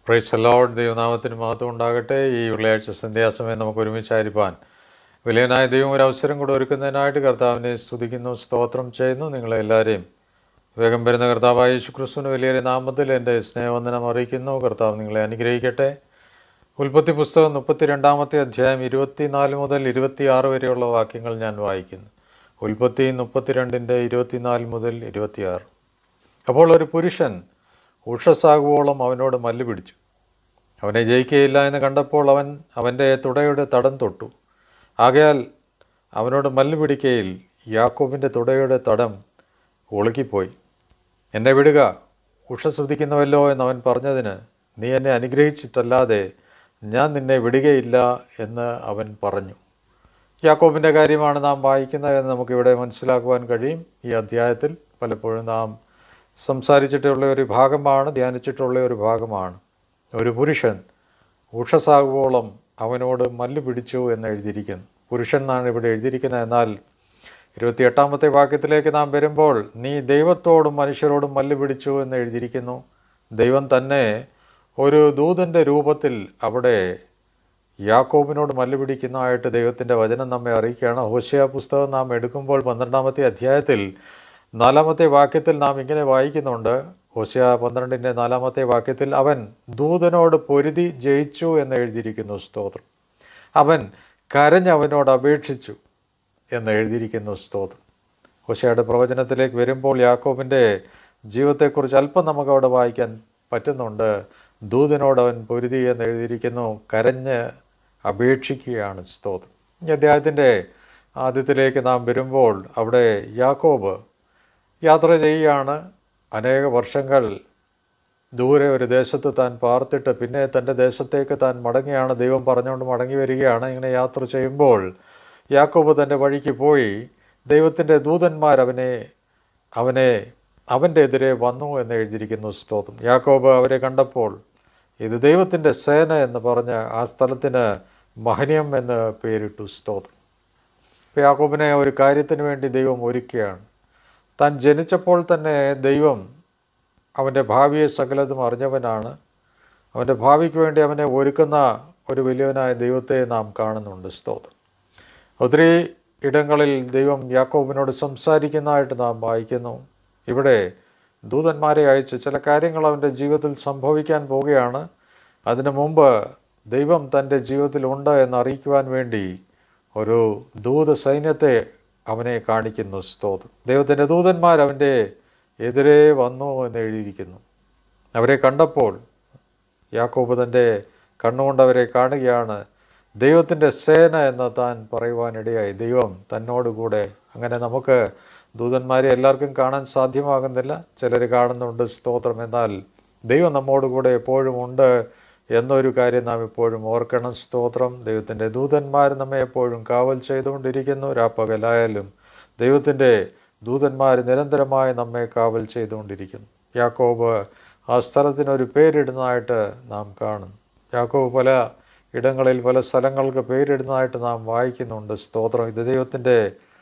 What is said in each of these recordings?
price allowed ദൈവനാമത്തിന് മഹത്വം ഉണ്ടാകട്ടെ ഈ വെള്ളിയാഴ്ച സന്ധ്യാസമയം നമുക്ക് ഒരുമിച്ചായിരിക്കാൻ വലിയനായ ദൈവം ഒരു അവസരം കൂടെ ഒരുക്കുന്നതിനായിട്ട് കർത്താവിനെ സ്തുതിക്കുന്നു സ്തോത്രം ചെയ്യുന്നു നിങ്ങളെല്ലാവരെയും വേഗം വരുന്ന കർത്താവായ യേശു ക്രിസ്തുവിന് വലിയൊരു നാമത്തിൽ എൻ്റെ സ്നേഹവന്ദനം അറിയിക്കുന്നു കർത്താവ് നിങ്ങളെ അനുഗ്രഹിക്കട്ടെ ഉൽപ്പത്തി പുസ്തകം മുപ്പത്തി രണ്ടാമത്തെ അധ്യായം ഇരുപത്തിനാല് മുതൽ ഇരുപത്തിയാറ് വരെയുള്ള വാക്യങ്ങൾ ഞാൻ വായിക്കുന്നു ഉൽപ്പത്തി മുപ്പത്തിരണ്ടിൻ്റെ ഇരുപത്തിനാല് മുതൽ ഇരുപത്തിയാറ് അപ്പോൾ ഒരു പുരുഷൻ ഉഷസ്സാകുവോളം അവനോട് മല്ല് പിടിച്ചു അവനെ ജയിക്കുകയില്ല എന്ന് കണ്ടപ്പോൾ അവൻ അവൻ്റെ തുടയുടെ തടം തൊട്ടു ആകയാൽ അവനോട് മല്ല് പിടിക്കയിൽ യാക്കോബിൻ്റെ തുടയുടെ തടം ഒളുക്കിപ്പോയി എന്നെ വിടുക ഉഷസ്സുതിക്കുന്നവല്ലോ എന്നവൻ പറഞ്ഞതിന് നീ എന്നെ അനുഗ്രഹിച്ചിട്ടല്ലാതെ ഞാൻ നിന്നെ വിടുകയില്ല എന്ന് അവൻ പറഞ്ഞു യാക്കോബിൻ്റെ കാര്യമാണ് നാം വായിക്കുന്നത് എന്ന് നമുക്കിവിടെ മനസ്സിലാക്കുവാൻ കഴിയും ഈ അധ്യായത്തിൽ പലപ്പോഴും നാം സംസാരിച്ചിട്ടുള്ള ഒരു ഭാഗമാണ് ധ്യാനിച്ചിട്ടുള്ള ഒരു ഭാഗമാണ് ഒരു പുരുഷൻ ഉഷസാകുവോളം അവനോട് മല്ല് പിടിച്ചു എന്ന് എഴുതിയിരിക്കുന്നു പുരുഷൻ എന്നാണ് ഇവിടെ എഴുതിയിരിക്കുന്നത് എന്നാൽ ഇരുപത്തിയെട്ടാമത്തെ വാക്യത്തിലേക്ക് നാം വരുമ്പോൾ നീ ദൈവത്തോടും മനുഷ്യരോടും മല്ല് പിടിച്ചു എന്ന് എഴുതിയിരിക്കുന്നു ദൈവം തന്നെ ഒരു ദൂതൻ്റെ രൂപത്തിൽ അവിടെ യാക്കോബിനോട് മല്ല് പിടിക്കുന്നതായിട്ട് ദൈവത്തിൻ്റെ വചനം നമ്മെ അറിയിക്കുകയാണ് ഹോശയ പുസ്തകം നാം എടുക്കുമ്പോൾ പന്ത്രണ്ടാമത്തെ അധ്യായത്തിൽ നാലാമത്തെ വാക്യത്തിൽ നാം ഇങ്ങനെ വായിക്കുന്നുണ്ട് ഹോശയ പന്ത്രണ്ടിൻ്റെ നാലാമത്തെ വാക്യത്തിൽ അവൻ ദൂതനോട് പൊരുതി ജയിച്ചു എന്ന് എഴുതിയിരിക്കുന്നു സ്തോത്രം അവൻ കരഞ്ഞ് അവനോട് അപേക്ഷിച്ചു എന്ന് എഴുതിയിരിക്കുന്നു സ്തോത്രം ഹോശയുടെ പ്രവചനത്തിലേക്ക് വരുമ്പോൾ യാക്കോബിൻ്റെ ജീവിതത്തെക്കുറിച്ച് അല്പം നമുക്ക് അവിടെ വായിക്കാൻ പറ്റുന്നുണ്ട് ദൂതനോട് അവൻ പൊരുതി എന്ന് എഴുതിയിരിക്കുന്നു കരഞ്ഞ് അപേക്ഷിക്കുകയാണ് സ്തോത്രം ഈ അദ്ദേഹത്തിൻ്റെ ആദ്യത്തിലേക്ക് നാം വരുമ്പോൾ അവിടെ യാക്കോബ് യാത്ര ചെയ്യുകയാണ് അനേക വർഷങ്ങൾ ദൂരെ ഒരു ദേശത്ത് താൻ പാർത്തിട്ട് പിന്നെ തൻ്റെ ദേശത്തേക്ക് താൻ മടങ്ങിയാണ് ദൈവം പറഞ്ഞുകൊണ്ട് മടങ്ങി വരികയാണ് ഇങ്ങനെ യാത്ര ചെയ്യുമ്പോൾ യാക്കോബ് തൻ്റെ വഴിക്ക് പോയി ദൈവത്തിൻ്റെ ദൂതന്മാർ അവനെ അവനെ അവൻ്റെ എതിരെ വന്നു എന്ന് എഴുതിയിരിക്കുന്നു സ്തോത്രം യാക്കോബ് അവരെ കണ്ടപ്പോൾ ഇത് ദൈവത്തിൻ്റെ സേന എന്ന് പറഞ്ഞ് ആ സ്ഥലത്തിന് മഹനീയം എന്ന് പേരിട്ടു സ്തോത്രം ഇപ്പോൾ യാക്കോബിനെ ഒരു കാര്യത്തിന് വേണ്ടി ദൈവം ഒരുക്കുകയാണ് താൻ ജനിച്ചപ്പോൾ തന്നെ ദൈവം അവൻ്റെ ഭാവിയെ സകലതും അറിഞ്ഞവനാണ് അവൻ്റെ ഭാവിക്ക് വേണ്ടി അവനെ ഒരുക്കുന്ന ഒരു വലിയവനായ ദൈവത്തെ നാം കാണുന്നുണ്ട് സ്തോത്രം ഒത്തിരി ഇടങ്ങളിൽ ദൈവം യാക്കോബിനോട് സംസാരിക്കുന്നതായിട്ട് നാം വായിക്കുന്നു ഇവിടെ ദൂതന്മാരെ അയച്ച് ചില കാര്യങ്ങൾ അവൻ്റെ ജീവിതത്തിൽ സംഭവിക്കാൻ പോവുകയാണ് അതിനു മുമ്പ് ദൈവം തൻ്റെ ജീവിതത്തിലുണ്ട് എന്ന് അറിയിക്കുവാൻ വേണ്ടി ഒരു ദൂത സൈന്യത്തെ അവനെ കാണിക്കുന്നു സ്തോത്രം ദൈവത്തിൻ്റെ ദൂതന്മാർ അവൻ്റെ എതിരെ വന്നു എന്ന് എഴുതിയിരിക്കുന്നു അവരെ കണ്ടപ്പോൾ യാക്കോബ് തൻ്റെ കണ്ണുകൊണ്ട് അവരെ കാണുകയാണ് ദൈവത്തിൻ്റെ സേന എന്ന് താൻ പറയുവാനിടയായി ദൈവം തന്നോടുകൂടെ അങ്ങനെ നമുക്ക് ദൂതന്മാരെ എല്ലാവർക്കും കാണാൻ സാധ്യമാകുന്നില്ല ചിലർ കാണുന്നുണ്ട് സ്തോത്രം എന്നാൽ ദൈവം നമ്മോടുകൂടെ എപ്പോഴും ഉണ്ട് എന്നൊരു കാര്യം നാം എപ്പോഴും ഓർക്കണം സ്തോത്രം ദൈവത്തിൻ്റെ ദൂതന്മാർ നമ്മെ എപ്പോഴും കാവൽ ചെയ്തുകൊണ്ടിരിക്കുന്നു രാപ്പകലായാലും ദൈവത്തിൻ്റെ ദൂതന്മാർ നിരന്തരമായി നമ്മെ കാവൽ ചെയ്തുകൊണ്ടിരിക്കുന്നു യാക്കോബ് ആ സ്ഥലത്തിനൊരു പേരിടുന്നതായിട്ട് നാം കാണുന്നു യാക്കോബ് പല ഇടങ്ങളിൽ പല സ്ഥലങ്ങൾക്ക് പേരിടുന്നതായിട്ട് നാം വായിക്കുന്നുണ്ട് സ്തോത്രം ഇത് ദൈവത്തിൻ്റെ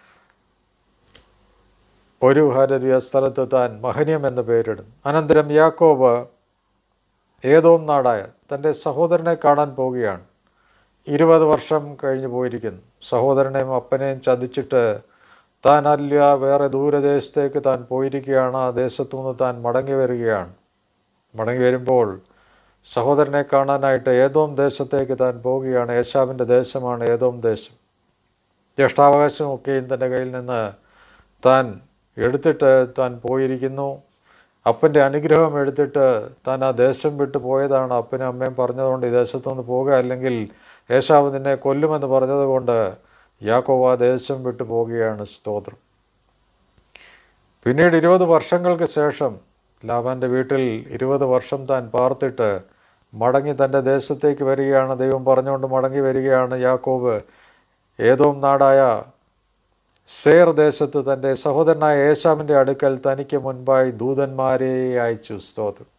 ഒരു ഹരരിയ സ്ഥലത്ത് താൻ മഹനീയം എന്ന് പേരിടുന്നു അനന്തരം യാക്കോബ് ഏതോം നാടായ തൻ്റെ സഹോദരനെ കാണാൻ പോവുകയാണ് ഇരുപത് വർഷം കഴിഞ്ഞു പോയിരിക്കുന്നു സഹോദരനെയും അപ്പനെയും ചതിച്ചിട്ട് താൻ അല്ല വേറെ ദൂരദേശത്തേക്ക് താൻ പോയിരിക്കുകയാണ് ആ ദേശത്തു നിന്ന് താൻ മടങ്ങി വരികയാണ് മടങ്ങി വരുമ്പോൾ സഹോദരനെ കാണാനായിട്ട് ഏതോം ദേശത്തേക്ക് താൻ പോവുകയാണ് യേശാവിൻ്റെ ദേശമാണ് ഏതോം ദേശം ജ്യേഷ്ഠാവകാശമൊക്കെയും തൻ്റെ കയ്യിൽ നിന്ന് താൻ എടുത്തിട്ട് താൻ പോയിരിക്കുന്നു അപ്പൻ്റെ അനുഗ്രഹം എടുത്തിട്ട് താൻ ആ ദേശം വിട്ട് പോയതാണ് അപ്പനും അമ്മയും പറഞ്ഞതുകൊണ്ട് ഈ ദേശത്തുനിന്ന് പോകുക അല്ലെങ്കിൽ യേശാവ് നിന്നെ കൊല്ലുമെന്ന് പറഞ്ഞതുകൊണ്ട് യാക്കോവ് ആ ദേശം വിട്ടു പോവുകയാണ് സ്തോത്രം പിന്നീട് ഇരുപത് വർഷങ്ങൾക്ക് ശേഷം ലാബാൻ്റെ വീട്ടിൽ ഇരുപത് വർഷം താൻ പാർത്തിട്ട് മടങ്ങി തൻ്റെ ദേശത്തേക്ക് വരികയാണ് ദൈവം പറഞ്ഞുകൊണ്ട് മടങ്ങി വരികയാണ് യാക്കോബ് ഏതോം നാടായ സേർ ദേശത്ത് തൻ്റെ സഹോദരനായ യേശാവിൻ്റെ അടുക്കൽ തനിക്ക് മുൻപായി ദൂതന്മാരെ അയച്ചു സ്തോത്രം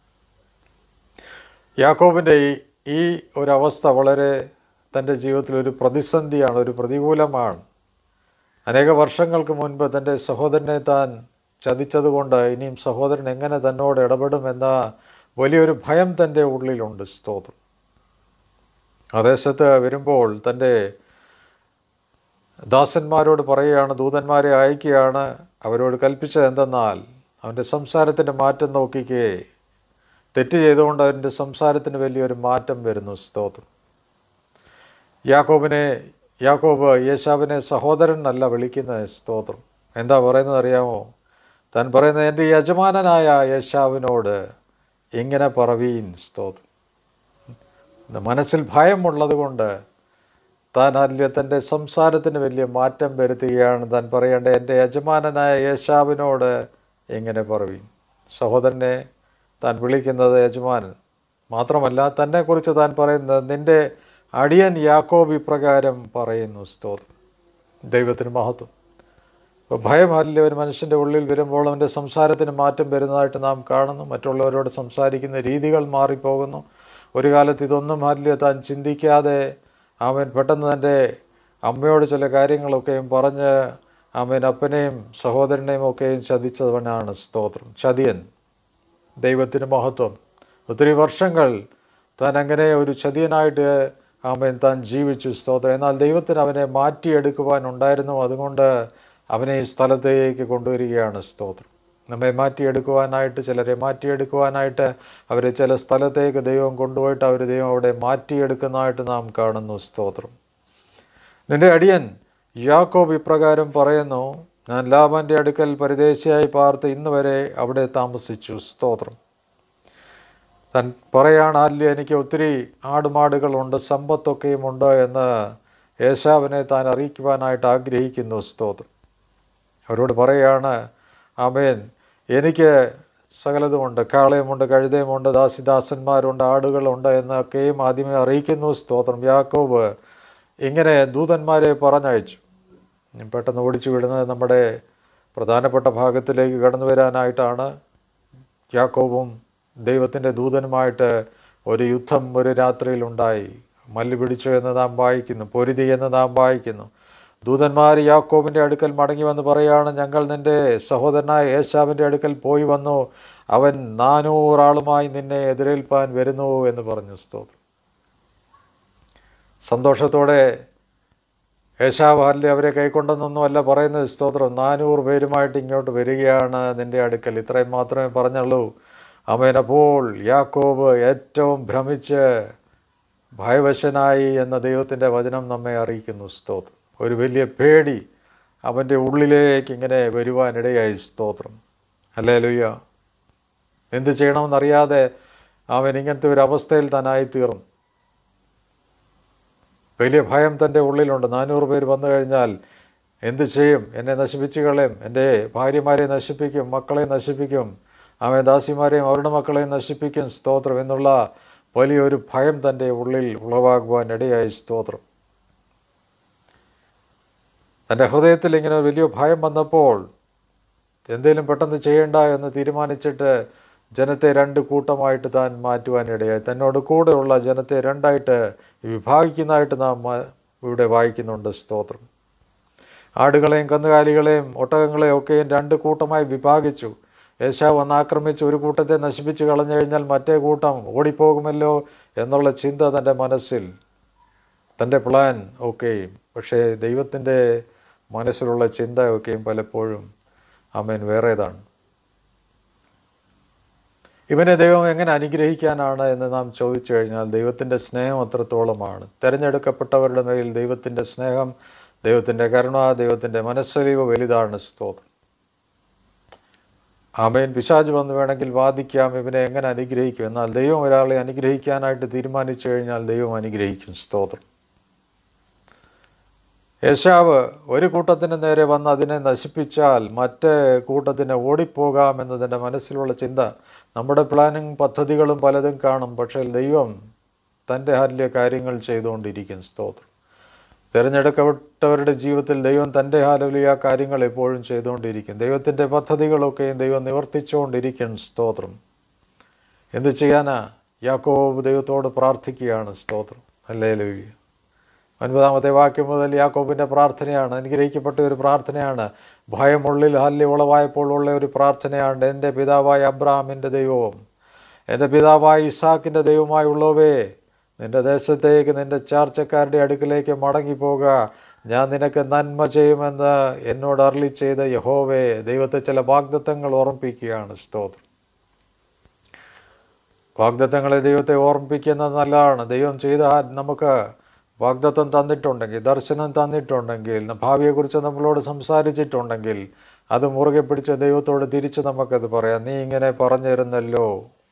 യാക്കോബിൻ്റെ ഈ ഈ ഒരവസ്ഥ വളരെ തൻ്റെ ജീവിതത്തിൽ ഒരു പ്രതിസന്ധിയാണ് ഒരു പ്രതികൂലമാണ് അനേക വർഷങ്ങൾക്ക് മുൻപ് തൻ്റെ സഹോദരനെ താൻ ചതിച്ചതുകൊണ്ട് ഇനിയും സഹോദരൻ എങ്ങനെ തന്നോട് ഇടപെടുമെന്ന വലിയൊരു ഭയം തൻ്റെ ഉള്ളിലുണ്ട് സ്തോത്രം ആ ദേശത്ത് വരുമ്പോൾ തൻ്റെ ദാസന്മാരോട് പറയുകയാണ് ദൂതന്മാരെ അയക്കുകയാണ് അവരോട് കൽപ്പിച്ചത് എന്തെന്നാൽ അവൻ്റെ സംസാരത്തിൻ്റെ മാറ്റം നോക്കിക്കേ തെറ്റ് ചെയ്തുകൊണ്ട് അവൻ്റെ സംസാരത്തിന് വലിയൊരു മാറ്റം വരുന്നു സ്തോത്രം യാക്കോബിനെ യാക്കോബ് യേശാവിനെ സഹോദരൻ അല്ല വിളിക്കുന്നത് സ്തോത്രം എന്താ പറയുന്നത് അറിയാമോ താൻ പറയുന്നത് എൻ്റെ യജമാനനായ യേശാവിനോട് ഇങ്ങനെ പറവീൻ സ്തോത്രം മനസ്സിൽ ഭയമുള്ളത് കൊണ്ട് താൻ അല്ല തൻ്റെ സംസാരത്തിന് വലിയ മാറ്റം വരുത്തുകയാണ് താൻ പറയേണ്ട എൻ്റെ യജമാനനായ യേശാവിനോട് എങ്ങനെ പറവീൻ സഹോദരനെ താൻ വിളിക്കുന്നത് യജമാനൻ മാത്രമല്ല തന്നെക്കുറിച്ച് താൻ പറയുന്നത് നിൻ്റെ അടിയൻ യാക്കോബ് ഇപ്രകാരം പറയുന്നു സ്തോത്രം ദൈവത്തിന് മഹത്വം അപ്പോൾ ഭയമല്ല ഒരു മനുഷ്യൻ്റെ ഉള്ളിൽ വരുമ്പോൾ അവൻ്റെ സംസാരത്തിന് മാറ്റം വരുന്നതായിട്ട് നാം കാണുന്നു മറ്റുള്ളവരോട് സംസാരിക്കുന്ന രീതികൾ മാറിപ്പോകുന്നു ഒരു കാലത്ത് ഇതൊന്നും അല്ല താൻ ചിന്തിക്കാതെ അവൻ പെട്ടെന്ന് തൻ്റെ അമ്മയോട് ചില കാര്യങ്ങളൊക്കെയും പറഞ്ഞ് അവൻ അപ്പനെയും സഹോദരനെയും ഒക്കെയും ചതിച്ചവനാണ് സ്തോത്രം ചതിയൻ ദൈവത്തിന് മഹത്വം ഒത്തിരി വർഷങ്ങൾ താൻ അങ്ങനെ ഒരു ചതിയനായിട്ട് അവൻ താൻ ജീവിച്ചു സ്തോത്രം എന്നാൽ ദൈവത്തിന് അവനെ മാറ്റിയെടുക്കുവാനുണ്ടായിരുന്നു അതുകൊണ്ട് അവനെ ഈ സ്ഥലത്തേക്ക് കൊണ്ടുവരികയാണ് സ്തോത്രം നമ്മെ മാറ്റിയെടുക്കുവാനായിട്ട് ചിലരെ മാറ്റിയെടുക്കുവാനായിട്ട് അവരെ ചില സ്ഥലത്തേക്ക് ദൈവം കൊണ്ടുപോയിട്ട് അവർ ദൈവം അവിടെ മാറ്റിയെടുക്കുന്നതായിട്ട് നാം കാണുന്നു സ്തോത്രം നിന്റെ അടിയൻ യാക്കോബ് ഇപ്രകാരം പറയുന്നു ഞാൻ ലാബാൻ്റെ അടുക്കൽ പരദേശിയായി പാർത്ത് ഇന്ന് വരെ അവിടെ താമസിച്ചു സ്തോത്രം താൻ പറയാണ് അല്ല എനിക്ക് ഒത്തിരി ആടുമാടുകളുണ്ട് സമ്പത്തൊക്കെയും ഉണ്ട് എന്ന് യേശാവിനെ താൻ അറിയിക്കുവാനായിട്ട് ആഗ്രഹിക്കുന്നു സ്തോത്രം അവരോട് പറയാണ് ആമേൻ എനിക്ക് സകലതുമുണ്ട് കാളയുമുണ്ട് കഴുതയുമുണ്ട് ദാസിദാസന്മാരുണ്ട് ആടുകളുണ്ട് എന്നൊക്കെയും ആദ്യമേ അറിയിക്കുന്നു സ്തോത്രം യാക്കോബ് ഇങ്ങനെ ദൂതന്മാരെ പറഞ്ഞയച്ചു പെട്ടെന്ന് ഓടിച്ചു വിടുന്നത് നമ്മുടെ പ്രധാനപ്പെട്ട ഭാഗത്തിലേക്ക് കടന്നു വരാനായിട്ടാണ് യാക്കോബും ദൈവത്തിൻ്റെ ദൂതനുമായിട്ട് ഒരു യുദ്ധം ഒരു രാത്രിയിലുണ്ടായി മല്ല് പിടിച്ചു എന്ന് നാം വായിക്കുന്നു പൊരുതി എന്ന് നാം വായിക്കുന്നു ദൂതന്മാർ യാക്കോബിൻ്റെ അടുക്കൽ മടങ്ങി വന്ന് പറയാണ് ഞങ്ങൾ നിൻ്റെ സഹോദരനായ യേശാവിൻ്റെ അടുക്കൽ പോയി വന്നു അവൻ നാനൂറാളുമായി നിന്നെ എതിരേൽപ്പാൻ വരുന്നു എന്ന് പറഞ്ഞു സ്തോത്രം സന്തോഷത്തോടെ യേശാവ് അല്ലേ അവരെ കൈക്കൊണ്ടെന്നൊന്നുമല്ല പറയുന്നത് സ്തോത്രം നാനൂറ് പേരുമായിട്ട് ഇങ്ങോട്ട് വരികയാണ് നിൻ്റെ അടുക്കൽ ഇത്രയും മാത്രമേ പറഞ്ഞുള്ളൂ അവൻ അപ്പോൾ യാക്കോബ് ഏറ്റവും ഭ്രമിച്ച് ഭയവശനായി എന്ന ദൈവത്തിൻ്റെ വചനം നമ്മെ അറിയിക്കുന്നു സ്തോത്രം ഒരു വലിയ പേടി അവൻ്റെ ഉള്ളിലേക്ക് ഇങ്ങനെ വരുവാനിടയായി സ്തോത്രം അല്ലേ ലുയ്യ എന്ത് ചെയ്യണമെന്നറിയാതെ അവൻ ഇങ്ങനത്തെ ഒരു അവസ്ഥയിൽ താനായി തീർന്നു വലിയ ഭയം തൻ്റെ ഉള്ളിലുണ്ട് നാനൂറ് പേര് വന്നു കഴിഞ്ഞാൽ എന്ത് ചെയ്യും എന്നെ നശിപ്പിച്ചു കളയും എൻ്റെ ഭാര്യമാരെ നശിപ്പിക്കും മക്കളെ നശിപ്പിക്കും അവൻ ദാസിമാരെയും അവരുടെ മക്കളെയും നശിപ്പിക്കും സ്തോത്രം എന്നുള്ള വലിയൊരു ഭയം തൻ്റെ ഉള്ളിൽ ഉളവാകുവാൻ ഇടയായി സ്തോത്രം തൻ്റെ ഹൃദയത്തിൽ ഇങ്ങനെ ഒരു വലിയ ഭയം വന്നപ്പോൾ എന്തെങ്കിലും പെട്ടെന്ന് ചെയ്യേണ്ട എന്ന് തീരുമാനിച്ചിട്ട് ജനത്തെ രണ്ട് കൂട്ടമായിട്ട് താൻ മാറ്റുവാനിടയായി തന്നോട് കൂടെയുള്ള ജനത്തെ രണ്ടായിട്ട് വിഭാഗിക്കുന്നതായിട്ട് നാം മ- ഇവിടെ വായിക്കുന്നുണ്ട് സ്തോത്രം ആടുകളെയും കന്നുകാലികളെയും ഒട്ടകങ്ങളെയും ഒക്കെയും രണ്ട് കൂട്ടമായി വിഭാഗിച്ചു യേശാവ് വന്ന് ആക്രമിച്ച് ഒരു കൂട്ടത്തെ നശിപ്പിച്ച് കളഞ്ഞു കഴിഞ്ഞാൽ മറ്റേ കൂട്ടം ഓടിപ്പോകുമല്ലോ എന്നുള്ള ചിന്ത തൻ്റെ മനസ്സിൽ തൻ്റെ പ്ലാൻ ഒക്കെയും പക്ഷേ ദൈവത്തിൻ്റെ മനസ്സിലുള്ള ചിന്ത ഒക്കെയും പലപ്പോഴും അമ്മൻ വേറേതാണ് ഇവനെ ദൈവം എങ്ങനെ അനുഗ്രഹിക്കാനാണ് എന്ന് നാം ചോദിച്ചു കഴിഞ്ഞാൽ ദൈവത്തിൻ്റെ സ്നേഹം അത്രത്തോളമാണ് തിരഞ്ഞെടുക്കപ്പെട്ടവരുടെ മേൽ ദൈവത്തിൻ്റെ സ്നേഹം ദൈവത്തിൻ്റെ കരുണ ദൈവത്തിൻ്റെ മനസ്സലിവ് വലുതാണ് സ്തോത്രം ആമേൻ പിശാജ് വന്ന് വേണമെങ്കിൽ വാദിക്കാം ഇവനെ എങ്ങനെ അനുഗ്രഹിക്കും എന്നാൽ ദൈവം ഒരാളെ അനുഗ്രഹിക്കാനായിട്ട് തീരുമാനിച്ചു കഴിഞ്ഞാൽ ദൈവം അനുഗ്രഹിക്കും സ്തോത്രം യേശാവ് ഒരു കൂട്ടത്തിന് നേരെ വന്ന് അതിനെ നശിപ്പിച്ചാൽ മറ്റേ കൂട്ടത്തിന് ഓടിപ്പോകാം എന്നതിൻ്റെ മനസ്സിലുള്ള ചിന്ത നമ്മുടെ പ്ലാനിങ് പദ്ധതികളും പലതും കാണും പക്ഷേ ദൈവം തൻ്റെ ഹല്യ കാര്യങ്ങൾ ചെയ്തുകൊണ്ടിരിക്കും സ്തോത്രം തിരഞ്ഞെടുക്കപ്പെട്ടവരുടെ ജീവിതത്തിൽ ദൈവം തൻ്റെ ഹാലലിയ കാര്യങ്ങൾ എപ്പോഴും ചെയ്തുകൊണ്ടിരിക്കും ദൈവത്തിൻ്റെ പദ്ധതികളൊക്കെയും ദൈവം നിവർത്തിച്ചുകൊണ്ടിരിക്കും സ്തോത്രം എന്ത് ചെയ്യാനാ യാക്കോബ് ദൈവത്തോട് പ്രാർത്ഥിക്കുകയാണ് സ്തോത്രം അല്ലേ ലൂയ്യ ഒൻപതാമത്തെ വാക്യം മുതൽ യാക്കോബിൻ്റെ പ്രാർത്ഥനയാണ് അനുഗ്രഹിക്കപ്പെട്ട ഒരു പ്രാർത്ഥനയാണ് ഭയമുള്ളിൽ ഹല്യ ഉളവായപ്പോൾ ഉള്ള ഒരു പ്രാർത്ഥനയാണ് എൻ്റെ പിതാവായ അബ്രാമിൻ്റെ ദൈവവും എൻ്റെ പിതാവായ ഇസാക്കിൻ്റെ ദൈവമായുള്ളവേ നിൻ്റെ ദേശത്തേക്ക് നിൻ്റെ ചാർച്ചക്കാരുടെ അടുക്കിലേക്ക് മടങ്ങിപ്പോക ഞാൻ നിനക്ക് നന്മ ചെയ്യുമെന്ന് എന്നോട് അരളി ചെയ്ത യഹോവേ ദൈവത്തെ ചില വാഗ്ദത്തങ്ങൾ ഓർമ്മിപ്പിക്കുകയാണ് സ്തോത്രം വാഗ്ദത്തങ്ങളെ ദൈവത്തെ ഓർമ്മിപ്പിക്കുന്നത് നല്ലതാണ് ദൈവം ചെയ്ത ആ- നമുക്ക് വാഗ്ദത്തം തന്നിട്ടുണ്ടെങ്കിൽ ദർശനം തന്നിട്ടുണ്ടെങ്കിൽ ഭാവിയെക്കുറിച്ച് നമ്മളോട് സംസാരിച്ചിട്ടുണ്ടെങ്കിൽ അത് മുറുകെ പിടിച്ച ദൈവത്തോട് തിരിച്ച് നമുക്കത് പറയാം നീ ഇങ്ങനെ പറഞ്ഞിരുന്നല്ലോ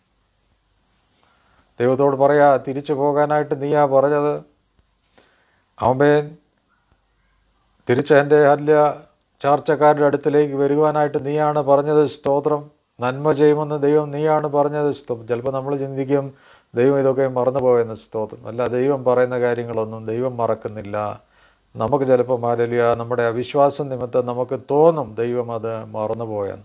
ദൈവത്തോട് പറയാ തിരിച്ചു പോകാനായിട്ട് നീയാ പറഞ്ഞത് അവൻ തിരിച്ച് എൻ്റെ അല്ല ചാർച്ചക്കാരുടെ അടുത്തിലേക്ക് വരുവാനായിട്ട് നീയാണ് പറഞ്ഞത് സ്തോത്രം നന്മ ചെയ്യുമെന്ന് ദൈവം നീയാണ് പറഞ്ഞത് സ്തോത്രം ചിലപ്പോൾ നമ്മൾ ചിന്തിക്കും ദൈവം ഇതൊക്കെ മറന്നുപോയെന്ന് സ്തോത്രം അല്ല ദൈവം പറയുന്ന കാര്യങ്ങളൊന്നും ദൈവം മറക്കുന്നില്ല നമുക്ക് ചിലപ്പോൾ മാരലിയ നമ്മുടെ അവിശ്വാസം നിമിത്തം നമുക്ക് തോന്നും ദൈവം അത് മറന്നുപോയെന്ന്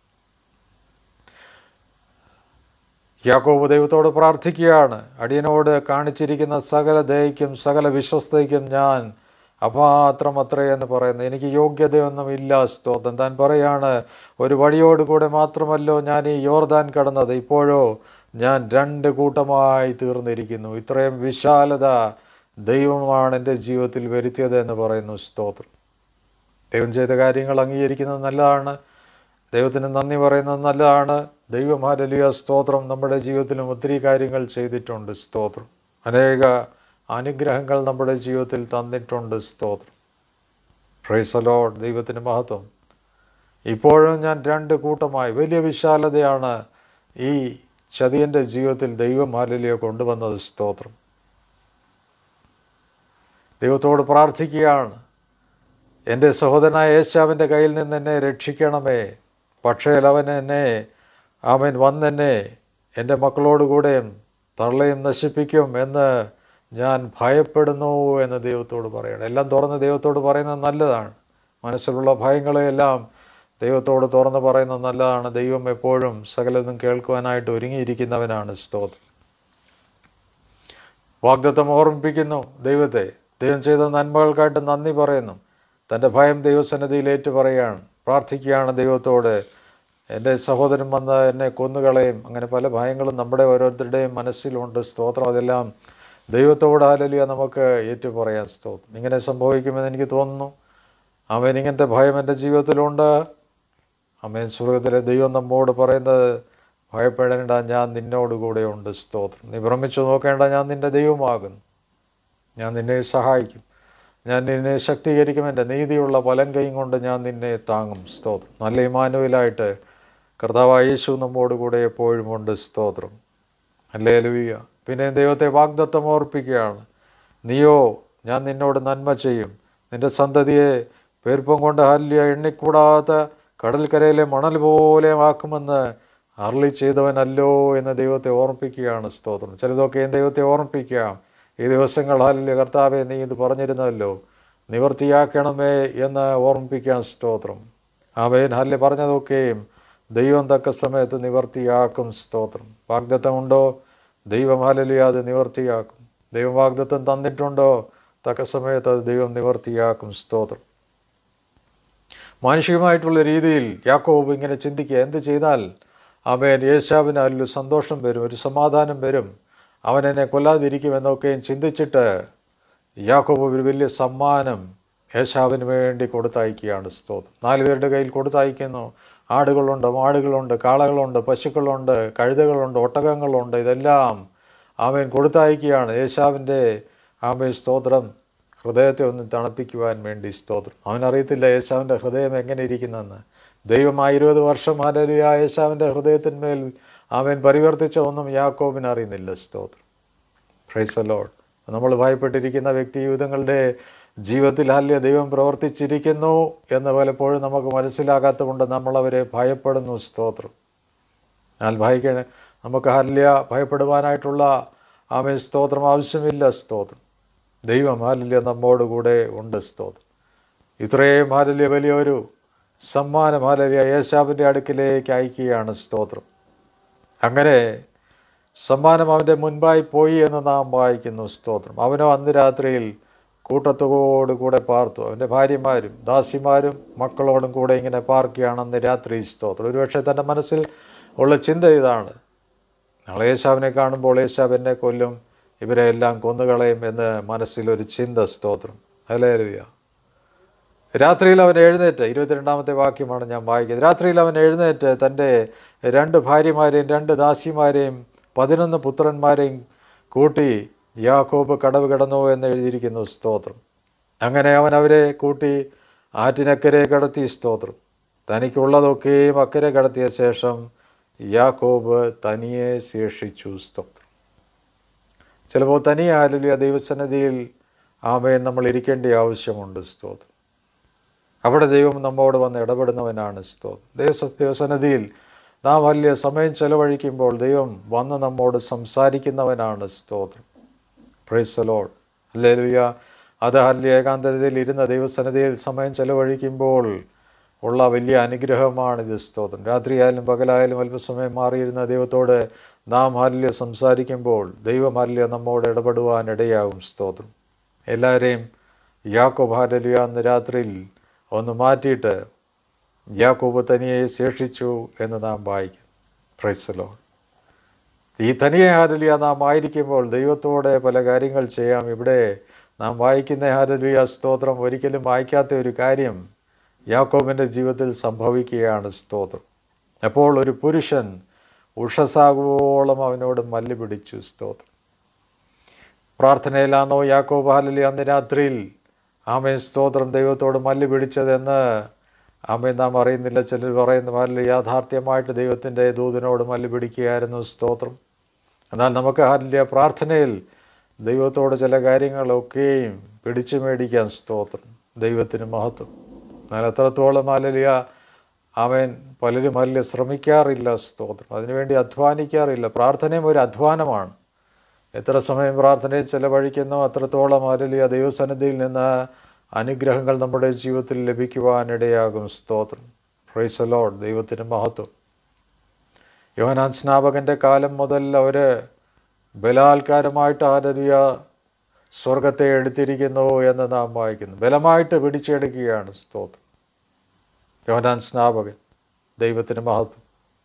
യാക്കോബ് ദൈവത്തോട് പ്രാർത്ഥിക്കുകയാണ് അടിയനോട് കാണിച്ചിരിക്കുന്ന സകല ദയയ്ക്കും സകല വിശ്വസ്തയ്ക്കും ഞാൻ അപാത്രം അത്രേ എന്ന് പറയുന്നത് എനിക്ക് യോഗ്യതയൊന്നും ഇല്ല സ്തോത്രം താൻ പറയാണ് ഒരു വഴിയോട് കൂടെ മാത്രമല്ലോ ഞാൻ ഈ യോർദാൻ കടന്നത് ഇപ്പോഴോ ഞാൻ രണ്ട് കൂട്ടമായി തീർന്നിരിക്കുന്നു ഇത്രയും വിശാലത ദൈവമാണ് എൻ്റെ ജീവിതത്തിൽ വരുത്തിയത് എന്ന് പറയുന്നു സ്തോത്രം ദൈവം ചെയ്ത കാര്യങ്ങൾ അംഗീകരിക്കുന്നത് നല്ലതാണ് ദൈവത്തിന് നന്ദി പറയുന്നത് നല്ലതാണ് ദൈവം ഹാലലിയ സ്തോത്രം നമ്മുടെ ജീവിതത്തിലും ഒത്തിരി കാര്യങ്ങൾ ചെയ്തിട്ടുണ്ട് സ്തോത്രം അനേക അനുഗ്രഹങ്ങൾ നമ്മുടെ ജീവിതത്തിൽ തന്നിട്ടുണ്ട് സ്തോത്രം പ്രൈസലോഡ് ദൈവത്തിന് മഹത്വം ഇപ്പോഴും ഞാൻ രണ്ട് കൂട്ടമായി വലിയ വിശാലതയാണ് ഈ ചതിയൻ്റെ ജീവിതത്തിൽ ദൈവം ഹാലലിയ കൊണ്ടുവന്നത് സ്തോത്രം ദൈവത്തോട് പ്രാർത്ഥിക്കുകയാണ് എൻ്റെ സഹോദരനായ യേശാവിൻ്റെ കയ്യിൽ നിന്ന് എന്നെ രക്ഷിക്കണമേ പക്ഷേ അവൻ എന്നെ അവൻ വന്നെന്നെ എൻ്റെ മക്കളോടുകൂടെയും തള്ളയും നശിപ്പിക്കും എന്ന് ഞാൻ ഭയപ്പെടുന്നു എന്ന് ദൈവത്തോട് പറയണം എല്ലാം തുറന്ന് ദൈവത്തോട് പറയുന്നത് നല്ലതാണ് മനസ്സിലുള്ള ഭയങ്ങളെയെല്ലാം ദൈവത്തോട് തുറന്ന് പറയുന്നത് നല്ലതാണ് ദൈവം എപ്പോഴും സകലതും കേൾക്കുവാനായിട്ട് ഒരുങ്ങിയിരിക്കുന്നവനാണ് സ്തോത്രം വാഗ്ദത്തം ഓർമ്മിപ്പിക്കുന്നു ദൈവത്തെ ദൈവം ചെയ്ത നന്മകൾക്കായിട്ട് നന്ദി പറയുന്നു തൻ്റെ ഭയം ദൈവസന്നിധിയിൽ ഏറ്റു പറയുകയാണ് പ്രാർത്ഥിക്കുകയാണ് ദൈവത്തോട് എൻ്റെ സഹോദരൻ വന്ന് എന്നെ കൊന്നുകളയും അങ്ങനെ പല ഭയങ്ങളും നമ്മുടെ ഓരോരുത്തരുടെയും മനസ്സിലുണ്ട് സ്തോത്രം അതെല്ലാം ദൈവത്തോട് ആലലിയ നമുക്ക് ഏറ്റു പറയാൻ സ്തോത്രം ഇങ്ങനെ സംഭവിക്കുമെന്ന് എനിക്ക് തോന്നുന്നു അവൻ ഇങ്ങനത്തെ ഭയം എൻ്റെ ജീവിതത്തിലുണ്ട് അമ്മേൻ സ്വർഗത്തിലെ ദൈവം നമ്മോട് പറയുന്നത് ഭയപ്പെടേണ്ട ഞാൻ നിന്നോട് കൂടെയുണ്ട് സ്തോത്രം നീ ഭ്രമിച്ചു നോക്കേണ്ട ഞാൻ നിൻ്റെ ദൈവമാകുന്നു ഞാൻ നിന്നെ സഹായിക്കും ഞാൻ നിന്നെ ശക്തീകരിക്കും എൻ്റെ നീതിയുള്ള വലം കൈയും കൊണ്ട് ഞാൻ നിന്നെ താങ്ങും സ്തോത്രം നല്ല ഇമാനുവലായിട്ട് കർത്താവായ യേശു നമ്മോട് കൂടെ എപ്പോഴും ഉണ്ട് സ്തോത്രം അല്ലേ ലൂയ പിന്നെ ദൈവത്തെ വാഗ്ദത്തം ഓർപ്പിക്കുകയാണ് നീയോ ഞാൻ നിന്നോട് നന്മ ചെയ്യും നിന്റെ സന്തതിയെ പെരുപ്പം കൊണ്ട് ഹല്യ എണ്ണിക്കൂടാത്ത കടൽക്കരയിലെ മണൽ പോലെ ആക്കുമെന്ന് അർളി ചെയ്തവനല്ലോ എന്ന് ദൈവത്തെ ഓർമ്മിപ്പിക്കുകയാണ് സ്തോത്രം ചിലതൊക്കെയും ദൈവത്തെ ഓർമ്മിപ്പിക്കാം ഈ ദിവസങ്ങൾ ഹല്യ കർത്താവെ നീ ഇത് പറഞ്ഞിരുന്നല്ലോ നിവർത്തിയാക്കണമേ എന്ന് ഓർമ്മിപ്പിക്കാൻ സ്തോത്രം അവൻ ഹല്യ പറഞ്ഞതൊക്കെയും ദൈവം തക്ക സമയത്ത് നിവർത്തിയാക്കും സ്തോത്രം വാഗ്ദത്തമുണ്ടോ ദൈവം ഹല്യ അത് നിവർത്തിയാക്കും ദൈവം വാഗ്ദത്തം തന്നിട്ടുണ്ടോ തക്ക സമയത്ത് അത് ദൈവം നിവർത്തിയാക്കും സ്തോത്രം മാനുഷികമായിട്ടുള്ള രീതിയിൽ യാക്കോബ് ഇങ്ങനെ ചിന്തിക്കുക എന്ത് ചെയ്താൽ അവൻ യേശാവിന് അതിലൊരു സന്തോഷം വരും ഒരു സമാധാനം വരും അവൻ എന്നെ കൊല്ലാതിരിക്കുമെന്നൊക്കെയും ചിന്തിച്ചിട്ട് യാക്കോബ് ഒരു വലിയ സമ്മാനം യേശാവിന് വേണ്ടി കൊടുത്തയക്കുകയാണ് സ്തോത്രം നാല് പേരുടെ കയ്യിൽ കൊടുത്തയക്കുന്നു ആടുകളുണ്ട് മാടുകളുണ്ട് കാളകളുണ്ട് പശുക്കളുണ്ട് കഴുതകളുണ്ട് ഒട്ടകങ്ങളുണ്ട് ഇതെല്ലാം അവൻ കൊടുത്തയക്കുകയാണ് യേശാവിൻ്റെ ആമേ സ്തോത്രം ഹൃദയത്തെ ഒന്ന് തണുപ്പിക്കുവാൻ വേണ്ടി സ്തോത്രം അവനറിയത്തില്ല യേശാവിൻ്റെ ഹൃദയം എങ്ങനെ ഇരിക്കുന്നെന്ന് ദൈവം ആ ഇരുപത് വർഷം ആലലിയ യേശാവിൻ്റെ ഹൃദയത്തിന്മേൽ അവൻ പരിവർത്തിച്ച ഒന്നും യാക്കോബിന് അറിയുന്നില്ല സ്തോത്രം പ്രൈസ് ലോഡ് നമ്മൾ ഭയപ്പെട്ടിരിക്കുന്ന വ്യക്തി ജീവിതങ്ങളുടെ ജീവിതത്തിൽ അല്ലെ ദൈവം പ്രവർത്തിച്ചിരിക്കുന്നു എന്ന് പലപ്പോഴും നമുക്ക് മനസ്സിലാകാത്തതുകൊണ്ട് നമ്മളവരെ ഭയപ്പെടുന്നു സ്തോത്രം എന്നാൽ ഭയക്കണ നമുക്ക് ഹല്യ ഭയപ്പെടുവാനായിട്ടുള്ള ആമേ സ്തോത്രം ആവശ്യമില്ല സ്തോത്രം ദൈവം ഹാലല്യ നമ്മോട് കൂടെ ഉണ്ട് സ്തോത്രം ഇത്രയും ഹാലല്യ വലിയൊരു സമ്മാനം ഹാലല്യ യേശാവിൻ്റെ അടുക്കിലേക്ക് അയക്കുകയാണ് സ്തോത്രം അങ്ങനെ സമ്മാനം അവൻ്റെ മുൻപായി പോയി എന്ന് നാം വായിക്കുന്നു സ്തോത്രം അവനോ അന്ന് രാത്രിയിൽ കൂട്ടത്തോട് കൂടെ പാർത്തു അവൻ്റെ ഭാര്യമാരും ദാസിമാരും മക്കളോടും കൂടെ ഇങ്ങനെ പാർക്കുകയാണ് അന്ന് രാത്രി സ്തോത്രം ഒരുപക്ഷെ തൻ്റെ മനസ്സിൽ ഉള്ള ചിന്ത ഇതാണ് നാളെ യേശാവിനെ കാണുമ്പോൾ യേശാവ് എന്നെ കൊല്ലും ഇവരെ എല്ലാം കൊന്നുകളയും എന്ന് മനസ്സിലൊരു ചിന്ത സ്തോത്രം അലേലുയ രാത്രിയിൽ അവൻ എഴുന്നേറ്റ് ഇരുപത്തിരണ്ടാമത്തെ വാക്യമാണ് ഞാൻ വായിക്കുന്നത് രാത്രിയിൽ അവൻ എഴുന്നേറ്റ് തൻ്റെ രണ്ട് ഭാര്യമാരെയും രണ്ട് ദാസിമാരെയും പതിനൊന്ന് പുത്രന്മാരെയും കൂട്ടി യാക്കോബ് കടവ് കിടന്നു എന്ന് എഴുതിയിരിക്കുന്നു സ്തോത്രം അങ്ങനെ അവൻ അവരെ കൂട്ടി ആറ്റിനക്കരെ കടത്തി സ്തോത്രം തനിക്കുള്ളതൊക്കെയും അക്കരെ കടത്തിയ ശേഷം യാക്കോബ് തനിയെ ശേഷിച്ചു സ്തോത്രം ചിലപ്പോൾ തനിയെ ആലുലിയ ദൈവസന്നിധിയിൽ ആമയെ നമ്മൾ ഇരിക്കേണ്ട ആവശ്യമുണ്ട് സ്തോത്രം അവിടെ ദൈവം നമ്മോട് വന്ന് ഇടപെടുന്നവനാണ് സ്തോത്രം ദൈവ ദൈവസന്നിധിയിൽ നാം വലിയ സമയം ചെലവഴിക്കുമ്പോൾ ദൈവം വന്ന് നമ്മോട് സംസാരിക്കുന്നവനാണ് സ്തോത്രം പ്രൈസലോൾ അല്ലേലുയ അത് ഹല്യ ഏകാന്തതയിൽ ഇരുന്ന ദൈവസന്നിധിയിൽ സമയം ചെലവഴിക്കുമ്പോൾ ഉള്ള വലിയ അനുഗ്രഹമാണിത് സ്തോത്രം രാത്രിയായാലും പകലായാലും അല്പസമയം മാറിയിരുന്ന ദൈവത്തോട് നാം ഹല്യ സംസാരിക്കുമ്പോൾ ദൈവം ഹല്യ നമ്മോട് ഇടപെടുവാൻ ഇടയാകും സ്തോത്രം എല്ലാവരെയും യാക്കോബ് ഹാലലിയ അന്ന് രാത്രിയിൽ ഒന്ന് മാറ്റിയിട്ട് യാക്കോബ് തനിയെ ശേഷിച്ചു എന്ന് നാം വായിക്കും പ്രൈസലോ ഈ തനിയെ ഹാരലിയ നാം ആയിരിക്കുമ്പോൾ ദൈവത്തോടെ പല കാര്യങ്ങൾ ചെയ്യാം ഇവിടെ നാം വായിക്കുന്ന ഹാരലിയ സ്തോത്രം ഒരിക്കലും വായിക്കാത്ത ഒരു കാര്യം യാക്കോബിൻ്റെ ജീവിതത്തിൽ സംഭവിക്കുകയാണ് സ്തോത്രം അപ്പോൾ ഒരു പുരുഷൻ ഉഷസാകുവോളം അവനോട് മല്ല് പിടിച്ചു സ്തോത്രം പ്രാർത്ഥനയിലാണോ യാക്കോബ് ഹാലലി അന്ന് രാത്രിയിൽ ആമേ സ്തോത്രം ദൈവത്തോട് മല്ല് പിടിച്ചതെന്ന് ആമേ നാം അറിയുന്നില്ല ചിലർ പറയുന്ന മല്ല് യാഥാർത്ഥ്യമായിട്ട് ദൈവത്തിൻ്റെ ദൂതനോട് മല്ല് പിടിക്കുകയായിരുന്നു സ്തോത്രം എന്നാൽ നമുക്ക് ഹാലിയ പ്രാർത്ഥനയിൽ ദൈവത്തോട് ചില കാര്യങ്ങളൊക്കെയും പിടിച്ചു മേടിക്കാൻ സ്തോത്രം ദൈവത്തിന് മഹത്വം എന്നാൽ എത്രത്തോളം ഹാലലിയ അവൻ പലരും വലിയ ശ്രമിക്കാറില്ല സ്തോത്രം അതിനുവേണ്ടി അധ്വാനിക്കാറില്ല പ്രാർത്ഥനയും ഒരു അധ്വാനമാണ് എത്ര സമയം പ്രാർത്ഥനയിൽ ചെലവഴിക്കുന്നോ അത്രത്തോളം അരലിയ ദൈവസന്നിധിയിൽ നിന്ന് അനുഗ്രഹങ്ങൾ നമ്മുടെ ജീവിതത്തിൽ ലഭിക്കുവാനിടയാകും സ്തോത്രം പ്രൈസ് ലോഡ് ദൈവത്തിന് മഹത്വം യോഹനാൻ സ്നാപകൻ്റെ കാലം മുതൽ അവർ ബലാത്കാരമായിട്ട് ആരലിയ സ്വർഗത്തെ എടുത്തിരിക്കുന്നു എന്ന് നാം വായിക്കുന്നു ബലമായിട്ട് പിടിച്ചെടുക്കുകയാണ് സ്തോത്രം യോഹനാൻ സ്നാപകൻ ദൈവത്തിന് മഹത്വം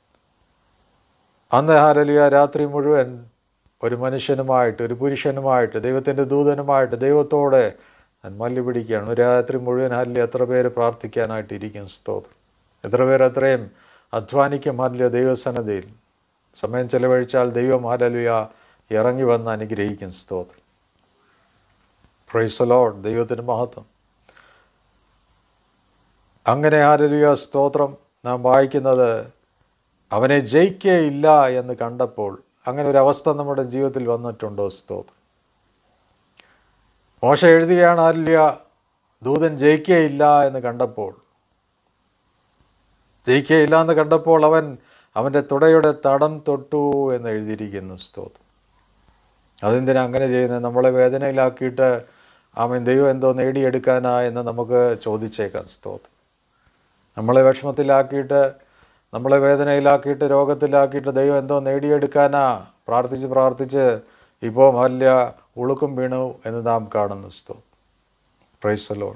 അന്ന് ഹാരലിയ രാത്രി മുഴുവൻ ഒരു മനുഷ്യനുമായിട്ട് ഒരു പുരുഷനുമായിട്ട് ദൈവത്തിൻ്റെ ദൂതനുമായിട്ട് ദൈവത്തോടെ ഞാൻ മല്ലി പിടിക്കുകയാണ് ഒരു രാത്രി മുഴുവൻ ഹല്ലി എത്ര പേര് പ്രാർത്ഥിക്കാനായിട്ട് ഇരിക്കും സ്തോത്രം എത്ര പേർ അത്രയും അധ്വാനിക്കും ഹല്യ ദൈവസന്നതയിൽ സമയം ചെലവഴിച്ചാൽ ദൈവം ഹാലലുയ ഇറങ്ങി വന്ന് അനുഗ്രഹിക്കും സ്തോത്രം പ്രൈസലോഡ് ദൈവത്തിന് മഹത്വം അങ്ങനെ ഹാലലുയ സ്തോത്രം നാം വായിക്കുന്നത് അവനെ ജയിക്കുകയില്ല എന്ന് കണ്ടപ്പോൾ അങ്ങനെ ഒരു അവസ്ഥ നമ്മുടെ ജീവിതത്തിൽ വന്നിട്ടുണ്ടോ സ്തോത്രം മോശ എഴുതുകയാണ് ആരില്ല ദൂതൻ ജയിക്കുകയില്ല എന്ന് കണ്ടപ്പോൾ ജയിക്കുകയില്ല എന്ന് കണ്ടപ്പോൾ അവൻ അവൻ്റെ തുടയുടെ തടം തൊട്ടു എന്ന് എഴുതിയിരിക്കുന്നു സ്തോത്രം അതെന്തിനാ അങ്ങനെ ചെയ്യുന്നത് നമ്മളെ വേദനയിലാക്കിയിട്ട് അവൻ ദൈവം എന്തോ നേടിയെടുക്കാനാ എന്ന് നമുക്ക് ചോദിച്ചേക്കാം സ്തോത്രം നമ്മളെ വിഷമത്തിലാക്കിയിട്ട് നമ്മളെ വേദനയിലാക്കിയിട്ട് രോഗത്തിലാക്കിയിട്ട് ദൈവം എന്തോ നേടിയെടുക്കാനാ പ്രാർത്ഥിച്ച് പ്രാർത്ഥിച്ച് ഇപ്പോൾ വലിയ ഉളുക്കും വീണു എന്ന് നാം കാണുന്നു സ്തോ പ്രൈസലോൾ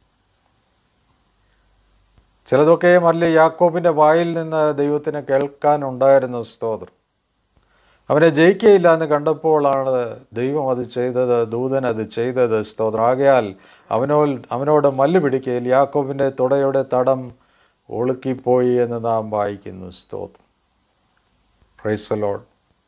ചിലതൊക്കെ മല്ല യാക്കോബിൻ്റെ വായിൽ നിന്ന് ദൈവത്തിന് കേൾക്കാനുണ്ടായിരുന്നു സ്തോത്രം അവനെ ജയിക്കുകയില്ല എന്ന് കണ്ടപ്പോഴാണ് ദൈവം അത് ചെയ്തത് ദൂതൻ അത് ചെയ്തത് സ്തോത്രം ആകയാൽ അവനോ അവനോട് മല്ല് പിടിക്കയിൽ യാക്കോബിൻ്റെ തുടയുടെ തടം ഒളുക്കിപ്പോയി എന്ന് നാം വായിക്കുന്നു സ്തോത്രം പ്രൈസലോഡ്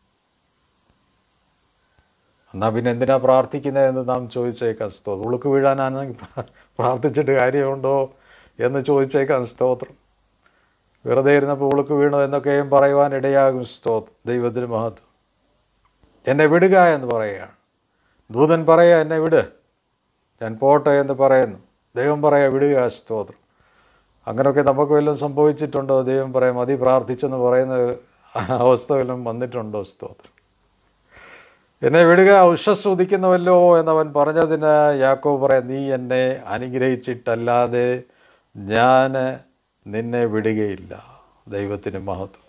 എന്നാൽ പിന്നെ എന്തിനാ പ്രാർത്ഥിക്കുന്നതെന്ന് നാം ചോദിച്ചേക്കാം സ്തോത്രം ഉളുക്ക് വീഴാനാണെങ്കിൽ പ്രാർത്ഥിച്ചിട്ട് കാര്യമുണ്ടോ എന്ന് ചോദിച്ചേക്കാം സ്തോത്രം വെറുതെ ഇരുന്നപ്പോൾ ഉളുക്ക് വീണു എന്നൊക്കെയും പറയുവാൻ ഇടയാകും സ്തോത്രം ദൈവത്തിന് മഹത്വം എന്നെ വിടുക എന്ന് പറയുകയാണ് ദൂതൻ പറയുക എന്നെ വിട് ഞാൻ പോട്ടെ എന്ന് പറയുന്നു ദൈവം പറയുക വിടുക സ്തോത്രം അങ്ങനെയൊക്കെ നമുക്ക് വല്ലതും സംഭവിച്ചിട്ടുണ്ടോ ദൈവം പറയാം മതി പ്രാർത്ഥിച്ചെന്ന് പറയുന്ന അവസ്ഥ വല്ലതും വന്നിട്ടുണ്ടോ സ്തോത്രം എന്നെ വിടുക ഉഷസ് ഉദിക്കുന്നുവല്ലോ എന്നവൻ പറഞ്ഞതിന് യാക്കോ പറയാം നീ എന്നെ അനുഗ്രഹിച്ചിട്ടല്ലാതെ ഞാൻ നിന്നെ വിടുകയില്ല ദൈവത്തിന് മഹത്വം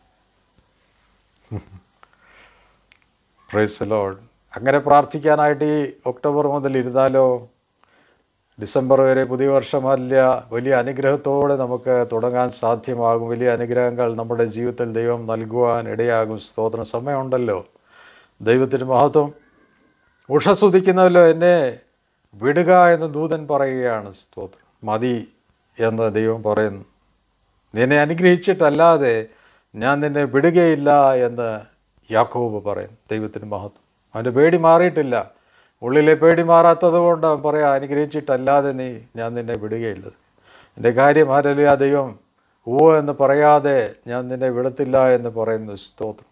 പ്രൈസ് ലോഡ് അങ്ങനെ പ്രാർത്ഥിക്കാനായിട്ട് ഈ ഒക്ടോബർ മുതൽ ഇരുന്നാലോ ഡിസംബർ വരെ പുതിയ വർഷമല്ല വലിയ അനുഗ്രഹത്തോടെ നമുക്ക് തുടങ്ങാൻ സാധ്യമാകും വലിയ അനുഗ്രഹങ്ങൾ നമ്മുടെ ജീവിതത്തിൽ ദൈവം നൽകുവാൻ ഇടയാകും സ്തോത്രം സമയമുണ്ടല്ലോ ദൈവത്തിന് മഹത്വം ഉഷസ്തുതിക്കുന്നവല്ലോ എന്നെ വിടുക എന്ന് ദൂതൻ പറയുകയാണ് സ്തോത്രം മതി എന്ന് ദൈവം പറയുന്നു നിന്നെ അനുഗ്രഹിച്ചിട്ടല്ലാതെ ഞാൻ നിന്നെ വിടുകയില്ല എന്ന് യാക്കോബ് പറയും ദൈവത്തിന് മഹത്വം അവൻ്റെ പേടി മാറിയിട്ടില്ല ഉള്ളിലെ പേടി മാറാത്തത് കൊണ്ട് അവൻ പറയാം അനുഗ്രഹിച്ചിട്ടല്ലാതെ നീ ഞാൻ നിന്നെ വിടുകയില്ല എൻ്റെ കാര്യം ആരല്ല ആ ദൈവം ഓ എന്ന് പറയാതെ ഞാൻ നിന്നെ വിടത്തില്ല എന്ന് പറയുന്നു സ്തോത്രം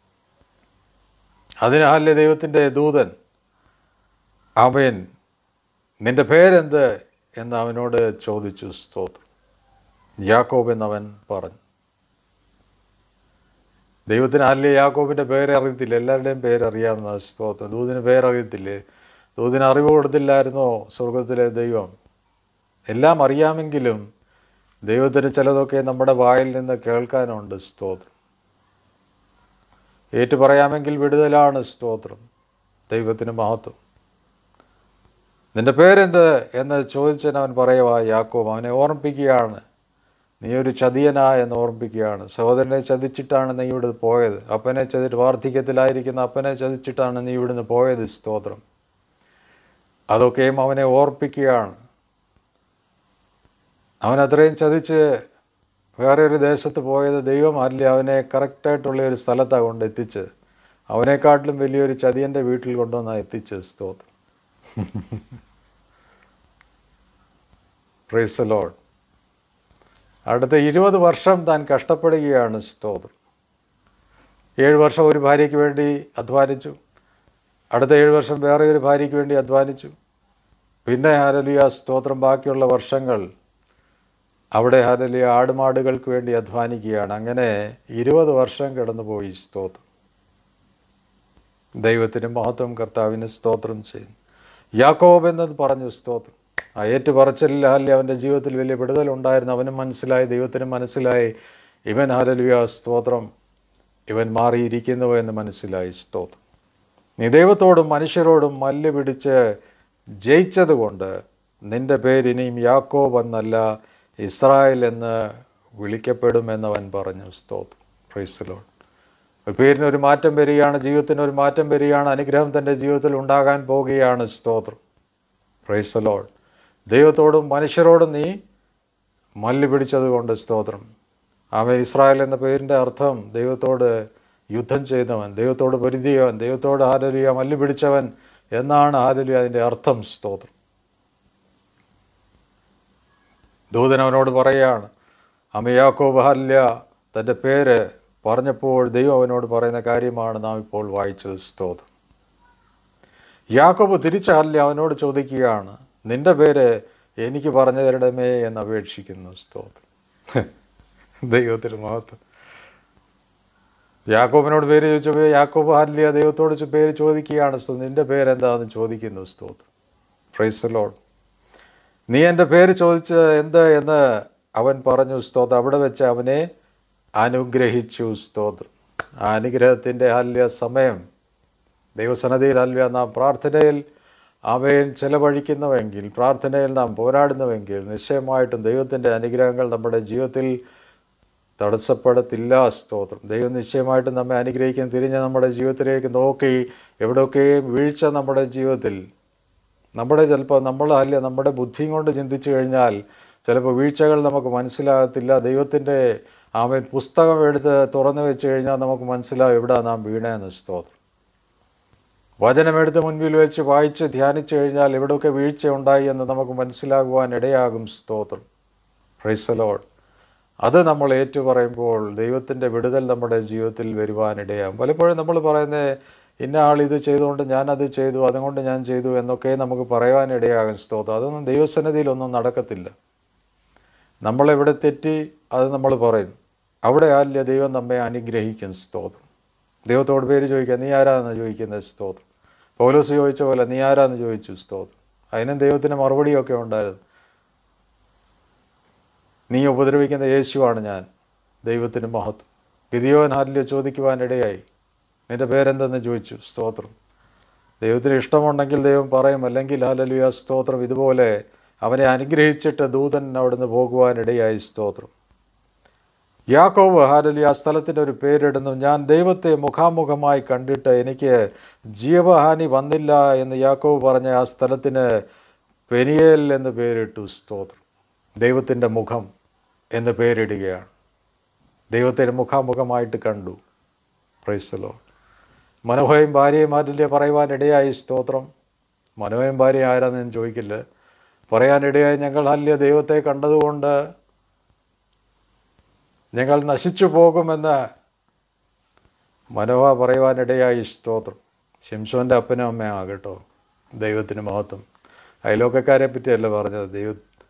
അതിനാലേ ദൈവത്തിൻ്റെ ദൂതൻ അവൻ നിന്റെ പേരെന്ത് എന്ന് അവനോട് ചോദിച്ചു സ്തോത്രം യാക്കോബ് എന്നവൻ പറഞ്ഞു ദൈവത്തിന് ആരിലെ യാക്കോബിൻ്റെ പേര് അറിയത്തില്ല എല്ലാവരുടെയും പേരറിയാവുന്ന സ്തോത്രം ദൂതിന് പേരറിയത്തില്ലേ ദൂതിന് അറിവ് കൊടുത്തില്ലായിരുന്നോ സ്വർഗത്തിലെ ദൈവം എല്ലാം അറിയാമെങ്കിലും ദൈവത്തിന് ചിലതൊക്കെ നമ്മുടെ വായിൽ നിന്ന് കേൾക്കാനുണ്ട് സ്തോത്രം ഏറ്റു പറയാമെങ്കിൽ വിടുതലാണ് സ്തോത്രം ദൈവത്തിന് മഹത്വം നിന്റെ പേരെന്ത് എന്ന് ചോദിച്ചതിന് അവൻ പറയുക യാക്കോബ് അവനെ ഓർമ്മിപ്പിക്കുകയാണ് നീ ഒരു ചതിയനാ എന്ന് ഓർമ്മിപ്പിക്കുകയാണ് സഹോദരനെ ചതിച്ചിട്ടാണ് നീ ഇവിടുന്ന് പോയത് അപ്പനെ ചതിട്ട് വാർദ്ധക്യത്തിലായിരിക്കുന്ന അപ്പനെ ചതിച്ചിട്ടാണ് നീ ഇവിടുന്ന് പോയത് സ്തോത്രം അതൊക്കെയും അവനെ ഓർമ്മിപ്പിക്കുകയാണ് അവൻ അത്രയും ചതിച്ച് വേറെ ഒരു ദേശത്ത് പോയത് ദൈവം അല്ല അവനെ കറക്റ്റായിട്ടുള്ള ഒരു സ്ഥലത്താണ് കൊണ്ട് എത്തിച്ച് അവനെക്കാട്ടിലും വലിയൊരു ചതിയൻ്റെ വീട്ടിൽ കൊണ്ടുവന്നാണ് എത്തിച്ചത് സ്തോത്രം പ്രൈസ് ലോഡ് അടുത്ത ഇരുപത് വർഷം താൻ കഷ്ടപ്പെടുകയാണ് സ്തോത്രം ഏഴ് വർഷം ഒരു ഭാര്യയ്ക്ക് വേണ്ടി അധ്വാനിച്ചു അടുത്ത ഏഴ് വർഷം വേറെ ഒരു ഭാര്യയ്ക്ക് വേണ്ടി അധ്വാനിച്ചു പിന്നെ ഹാരലിയ സ്തോത്രം ബാക്കിയുള്ള വർഷങ്ങൾ അവിടെ ഹാരലിയ ആടുമാടുകൾക്ക് വേണ്ടി അധ്വാനിക്കുകയാണ് അങ്ങനെ ഇരുപത് വർഷം കടന്നുപോയി സ്തോത്രം ദൈവത്തിന് മഹത്വം കർത്താവിന് സ്തോത്രം ചെയ്യുന്നു യാക്കോബ് എന്നത് പറഞ്ഞു സ്തോത്രം ആ ഏറ്റു പറച്ചിലിൽ ഹാലി അവൻ്റെ ജീവിതത്തിൽ വലിയ വിടുതലുണ്ടായിരുന്നു അവനും മനസ്സിലായി ദൈവത്തിനും മനസ്സിലായി ഇവൻ ഹാലലുയ സ്തോത്രം ഇവൻ മാറിയിരിക്കുന്നു എന്ന് മനസ്സിലായി സ്തോത്രം നീ ദൈവത്തോടും മനുഷ്യരോടും മല്ല് പിടിച്ച് ജയിച്ചതുകൊണ്ട് നിന്റെ പേര് ഇനിയും യാക്കോബ് എന്നല്ല ഇസ്രായേൽ എന്ന് വിളിക്കപ്പെടുമെന്നവൻ പറഞ്ഞു സ്തോത്രം പ്രൈസലോൺ ഒരു പേരിന് ഒരു മാറ്റം വരികയാണ് ജീവിതത്തിന് ഒരു മാറ്റം വരികയാണ് അനുഗ്രഹം തൻ്റെ ജീവിതത്തിൽ ഉണ്ടാകാൻ പോവുകയാണ് സ്തോത്രം പ്രൈസലോൺ ദൈവത്തോടും മനുഷ്യരോടും നീ മല്ല് പിടിച്ചതുകൊണ്ട് സ്തോത്രം അവൻ ഇസ്രായേൽ എന്ന പേരിൻ്റെ അർത്ഥം ദൈവത്തോട് യുദ്ധം ചെയ്തവൻ ദൈവത്തോട് പൊരുതിയവൻ ദൈവത്തോട് ആരലിയ മല്ല് പിടിച്ചവൻ എന്നാണ് ആരലിയ അതിൻ്റെ അർത്ഥം സ്തോത്രം ദൂതൻ അവനോട് പറയുകയാണ് അമയാക്കോബ് ഹല്യ തൻ്റെ പേര് പറഞ്ഞപ്പോൾ ദൈവം അവനോട് പറയുന്ന കാര്യമാണ് നാം ഇപ്പോൾ വായിച്ചത് സ്തോത്രം യാക്കോബ് തിരിച്ച് ഹല്യ അവനോട് ചോദിക്കുകയാണ് നിന്റെ പേര് എനിക്ക് പറഞ്ഞു തരണമേ എന്ന് അപേക്ഷിക്കുന്നു സ്തോത്രം ദൈവത്തിന് മഹത്വം യാക്കോബിനോട് പേര് ചോദിച്ചപ്പോൾ യാക്കോബ് ഹല്യ ദൈവത്തോട് ചോ- പേര് ചോദിക്കുകയാണ് സ്തോ നിന്റെ പേരെന്താണെന്ന് ചോദിക്കുന്നു സ്തോത്രം പ്രൈസ് ലോഡ് നീ എൻ്റെ പേര് ചോദിച്ച് എന്ത് എന്ന് അവൻ പറഞ്ഞു സ്തോത്രം അവിടെ വെച്ച് അവനെ അനുഗ്രഹിച്ചു സ്തോത്രം ആ അനുഗ്രഹത്തിൻ്റെ ഹല്യ സമയം ദൈവസന്നതിയിൽ ഹല്യ നാം പ്രാർത്ഥനയിൽ അവയിൽ ചെലവഴിക്കുന്നുവെങ്കിൽ പ്രാർത്ഥനയിൽ നാം പോരാടുന്നുവെങ്കിൽ നിശ്ചയമായിട്ടും ദൈവത്തിൻ്റെ അനുഗ്രഹങ്ങൾ നമ്മുടെ ജീവിതത്തിൽ തടസ്സപ്പെടത്തില്ല സ്തോത്രം ദൈവം നിശ്ചയമായിട്ടും നമ്മെ അനുഗ്രഹിക്കാൻ തിരിഞ്ഞ് നമ്മുടെ ജീവിതത്തിലേക്ക് നോക്കി എവിടെയൊക്കെയും വീഴ്ച നമ്മുടെ ജീവിതത്തിൽ നമ്മുടെ ചിലപ്പോൾ നമ്മൾ അല്ല നമ്മുടെ ബുദ്ധിയും കൊണ്ട് ചിന്തിച്ചു കഴിഞ്ഞാൽ ചിലപ്പോൾ വീഴ്ചകൾ നമുക്ക് മനസ്സിലാകത്തില്ല ദൈവത്തിൻ്റെ അവൻ പുസ്തകം എടുത്ത് തുറന്നു വെച്ച് കഴിഞ്ഞാൽ നമുക്ക് മനസ്സിലാവും എവിടെ നാം വീണേന്ന് സ്തോത്രം വചനമെടുത്ത് മുൻപിൽ വെച്ച് വായിച്ച് ധ്യാനിച്ചു കഴിഞ്ഞാൽ എവിടെയൊക്കെ വീഴ്ച ഉണ്ടായി എന്ന് നമുക്ക് മനസ്സിലാകുവാൻ ഇടയാകും സ്തോത്രം പ്രൈസലോഡ് അത് നമ്മൾ ഏറ്റുപറയുമ്പോൾ ദൈവത്തിൻ്റെ വിടുതൽ നമ്മുടെ ജീവിതത്തിൽ വരുവാനിടയാകും പലപ്പോഴും നമ്മൾ പറയുന്നത് ഇന്ന ആൾ ഇത് ചെയ്തുകൊണ്ട് ഞാനത് ചെയ്തു അതുകൊണ്ട് ഞാൻ ചെയ്തു എന്നൊക്കെ നമുക്ക് പറയുവാനിടയാകും സ്തോത്രം അതൊന്നും ദൈവസന്നിധിയിലൊന്നും നടക്കത്തില്ല നമ്മളെവിടെ തെറ്റി അത് നമ്മൾ പറയും അവിടെ ആല്ല ദൈവം നമ്മെ അനുഗ്രഹിക്കും സ്തോത്രം ദൈവത്തോട് പേര് ചോദിക്കുക നീ ആരാന്ന് ചോദിക്കുന്നത് സ്തോത്രം പൗലോസ് ചോദിച്ച പോലെ നീ ആരാന്ന് ചോദിച്ചു സ്തോത്രം അതിനും ദൈവത്തിന് മറുപടിയൊക്കെ ഉണ്ടായിരുന്നു നീ ഉപദ്രവിക്കുന്ന യേശുവാണ് ഞാൻ ദൈവത്തിന് മഹത്വം ഗിതിയോൻ ഹാലിയ ചോദിക്കുവാനിടയായി നിന്റെ പേരെന്തെന്ന് ചോദിച്ചു സ്തോത്രം ദൈവത്തിന് ഇഷ്ടമുണ്ടെങ്കിൽ ദൈവം പറയും അല്ലെങ്കിൽ ഹാലലുയ സ്തോത്രം ഇതുപോലെ അവനെ അനുഗ്രഹിച്ചിട്ട് ദൂതൻ അവിടുന്ന് പോകുവാനിടയായി സ്തോത്രം യാക്കോവ് ഹാലലി ആ സ്ഥലത്തിൻ്റെ ഒരു പേരിടുന്നു ഞാൻ ദൈവത്തെ മുഖാമുഖമായി കണ്ടിട്ട് എനിക്ക് ജീവഹാനി വന്നില്ല എന്ന് യാക്കോവ് പറഞ്ഞ ആ സ്ഥലത്തിന് പെനിയേൽ എന്ന് പേരിട്ടു സ്തോത്രം ദൈവത്തിൻ്റെ മുഖം എന്ന് പേരിടുകയാണ് ദൈവത്തെ മുഖാമുഖമായിട്ട് കണ്ടു പ്രൈസലോ മനോഹയും ഭാര്യയും ആരില്ലേ പറയുവാനിടയായി സ്തോത്രം മനോഹയും ഭാര്യ ആരാന്ന് ഞാൻ ചോദിക്കില്ല പറയാനിടയായി ഞങ്ങൾ അല്ലെ ദൈവത്തെ കണ്ടതുകൊണ്ട് ഞങ്ങൾ നശിച്ചു പോകുമെന്ന് മനോഹ പറയുവാനിടയായി സ്തോത്രം ശിംഷോൻ്റെ അപ്പനും അമ്മയും ആകട്ടോ ദൈവത്തിന് മഹത്വം അയലോക്കക്കാരെ പറ്റിയല്ല പറഞ്ഞത് ദൈവ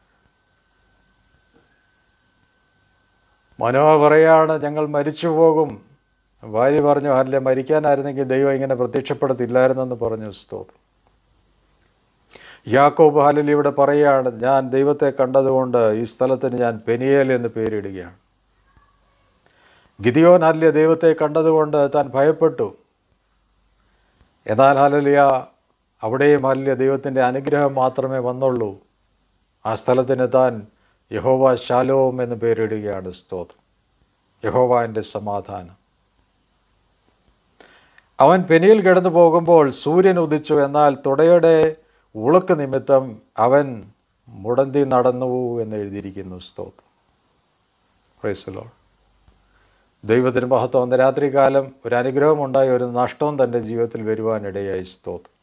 മനോഹ പറയാണ് ഞങ്ങൾ മരിച്ചു പോകും ഭാര്യ പറഞ്ഞു അല്ല മരിക്കാനായിരുന്നെങ്കിൽ ദൈവം ഇങ്ങനെ പ്രത്യക്ഷപ്പെടത്തില്ലായിരുന്നെന്ന് പറഞ്ഞു സ്തോത്രം യാക്കോബ് ഹാലിൽ ഇവിടെ പറയുകയാണ് ഞാൻ ദൈവത്തെ കണ്ടതുകൊണ്ട് ഈ സ്ഥലത്തിന് ഞാൻ പെനിയേൽ എന്ന് പേരിടുകയാണ് ഗിദിയോൻ ഹല്യ ദൈവത്തെ കണ്ടതുകൊണ്ട് താൻ ഭയപ്പെട്ടു എന്നാൽ ഹലലിയ അവിടെയും ഹല്യ ദൈവത്തിൻ്റെ അനുഗ്രഹം മാത്രമേ വന്നുള്ളൂ ആ സ്ഥലത്തിന് താൻ യഹോവ ശാലോം എന്ന് പേരിടുകയാണ് സ്തോത്രം യഹോവാൻ്റെ സമാധാനം അവൻ പെനിയിൽ കിടന്നു പോകുമ്പോൾ സൂര്യൻ ഉദിച്ചു എന്നാൽ തുടയുടെ ഉളുക്ക് നിമിത്തം അവൻ മുടന്തി നടന്നു എന്ന് എഴുതിയിരിക്കുന്നു സ്തോത്രം പ്രൈസലോ ദൈവത്തിന് മഹത്വം അന്ന് രാത്രികാലം ഒരു അനുഗ്രഹമുണ്ടായി ഒരു നഷ്ടം തൻ്റെ ജീവിതത്തിൽ വരുവാനിടയായി സ്തോത്രം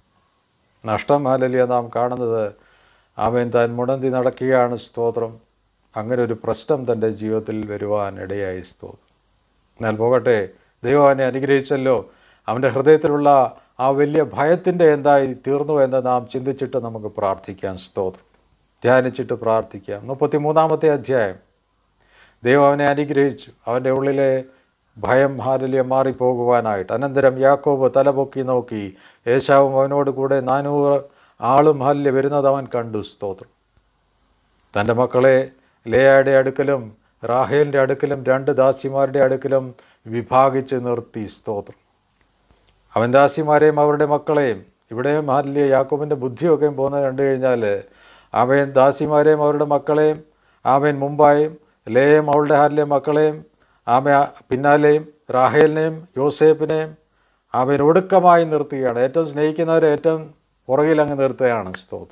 നഷ്ടം ഹാലലിയ നാം കാണുന്നത് അവൻ താൻ മുടന്തി നടക്കുകയാണ് സ്തോത്രം അങ്ങനെ ഒരു പ്രശ്നം തൻ്റെ ജീവിതത്തിൽ വരുവാനിടയായി സ്തോത്രം എന്നാൽ പോകട്ടെ ദൈവം അവനെ അനുഗ്രഹിച്ചല്ലോ അവൻ്റെ ഹൃദയത്തിലുള്ള ആ വലിയ ഭയത്തിൻ്റെ എന്തായി തീർന്നു എന്ന് നാം ചിന്തിച്ചിട്ട് നമുക്ക് പ്രാർത്ഥിക്കാം സ്തോത്രം ധ്യാനിച്ചിട്ട് പ്രാർത്ഥിക്കാം മുപ്പത്തി മൂന്നാമത്തെ അധ്യായം ദൈവം അവനെ അനുഗ്രഹിച്ചു അവൻ്റെ ഉള്ളിലെ ഭയം ഹാരല്യം മാറിപ്പോകുവാനായിട്ട് അനന്തരം യാക്കോബ് തലപൊക്കി നോക്കി യേശാവും അവനോട് കൂടെ നാനൂറ് ആളും ഹല്യ വരുന്നത് അവൻ കണ്ടു സ്തോത്രം തൻ്റെ മക്കളെ ലേയയുടെ അടുക്കലും റാഹേലിൻ്റെ അടുക്കലും രണ്ട് ദാസിമാരുടെ അടുക്കലും വിഭാഗിച്ച് നിർത്തി സ്തോത്രം അവൻ ദാസിമാരെയും അവരുടെ മക്കളെയും ഇവിടെയും ഹാലിയ യാക്കോബിൻ്റെ ബുദ്ധിയൊക്കെയും പോകുന്നത് കണ്ടു കഴിഞ്ഞാൽ അവൻ ദാസിമാരെയും അവരുടെ മക്കളെയും അവൻ മുമ്പായും ലേയും അവളുടെ ഹാലിലെ മക്കളെയും ആമ പിന്നാലെയും റാഹേലിനെയും യോസേപ്പിനെയും അവൻ ഒടുക്കമായി നിർത്തുകയാണ് ഏറ്റവും സ്നേഹിക്കുന്നവരെ ഏറ്റവും പുറകിൽ അങ്ങ് നിർത്തുകയാണ് സ്തോത്രം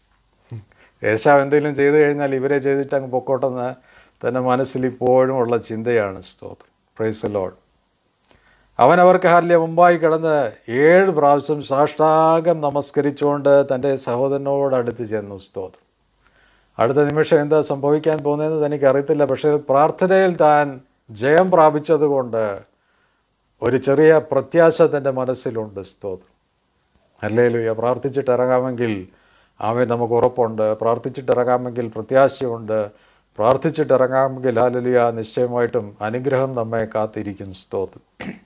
യേശാവ് എന്തെങ്കിലും ചെയ്തു കഴിഞ്ഞാൽ ഇവരെ ചെയ്തിട്ട് അങ്ങ് പൊക്കോട്ടെന്ന് തൻ്റെ മനസ്സിൽ ഇപ്പോഴും ഉള്ള ചിന്തയാണ് സ്തോത്രം പ്രൈസ് ലോഡ് അവൻ അവർക്ക് ഹാലിയ മുമ്പായി കിടന്ന് ഏഴ് പ്രാവശ്യം സാഷ്ടാംഗം നമസ്കരിച്ചുകൊണ്ട് തൻ്റെ സഹോദരനോട് അടുത്ത് ചെന്നു സ്തോത്രം അടുത്ത നിമിഷം എന്താ സംഭവിക്കാൻ പോകുന്നതെന്ന് തനിക്ക് അറിയത്തില്ല പക്ഷേ പ്രാർത്ഥനയിൽ താൻ ജയം പ്രാപിച്ചതുകൊണ്ട് ഒരു ചെറിയ പ്രത്യാശ തൻ്റെ മനസ്സിലുണ്ട് സ്തോത്രം അല്ലേലുയ പ്രാർത്ഥിച്ചിട്ട് ഇറങ്ങാമെങ്കിൽ അവൻ നമുക്ക് ഉറപ്പുണ്ട് പ്രാർത്ഥിച്ചിട്ട് ഇറങ്ങാമെങ്കിൽ പ്രത്യാശയുണ്ട് പ്രാർത്ഥിച്ചിട്ട് ഇറങ്ങാമെങ്കിൽ ഹാലലുയ നിശ്ചയമായിട്ടും അനുഗ്രഹം നമ്മെ കാത്തിരിക്കും സ്തോത്രം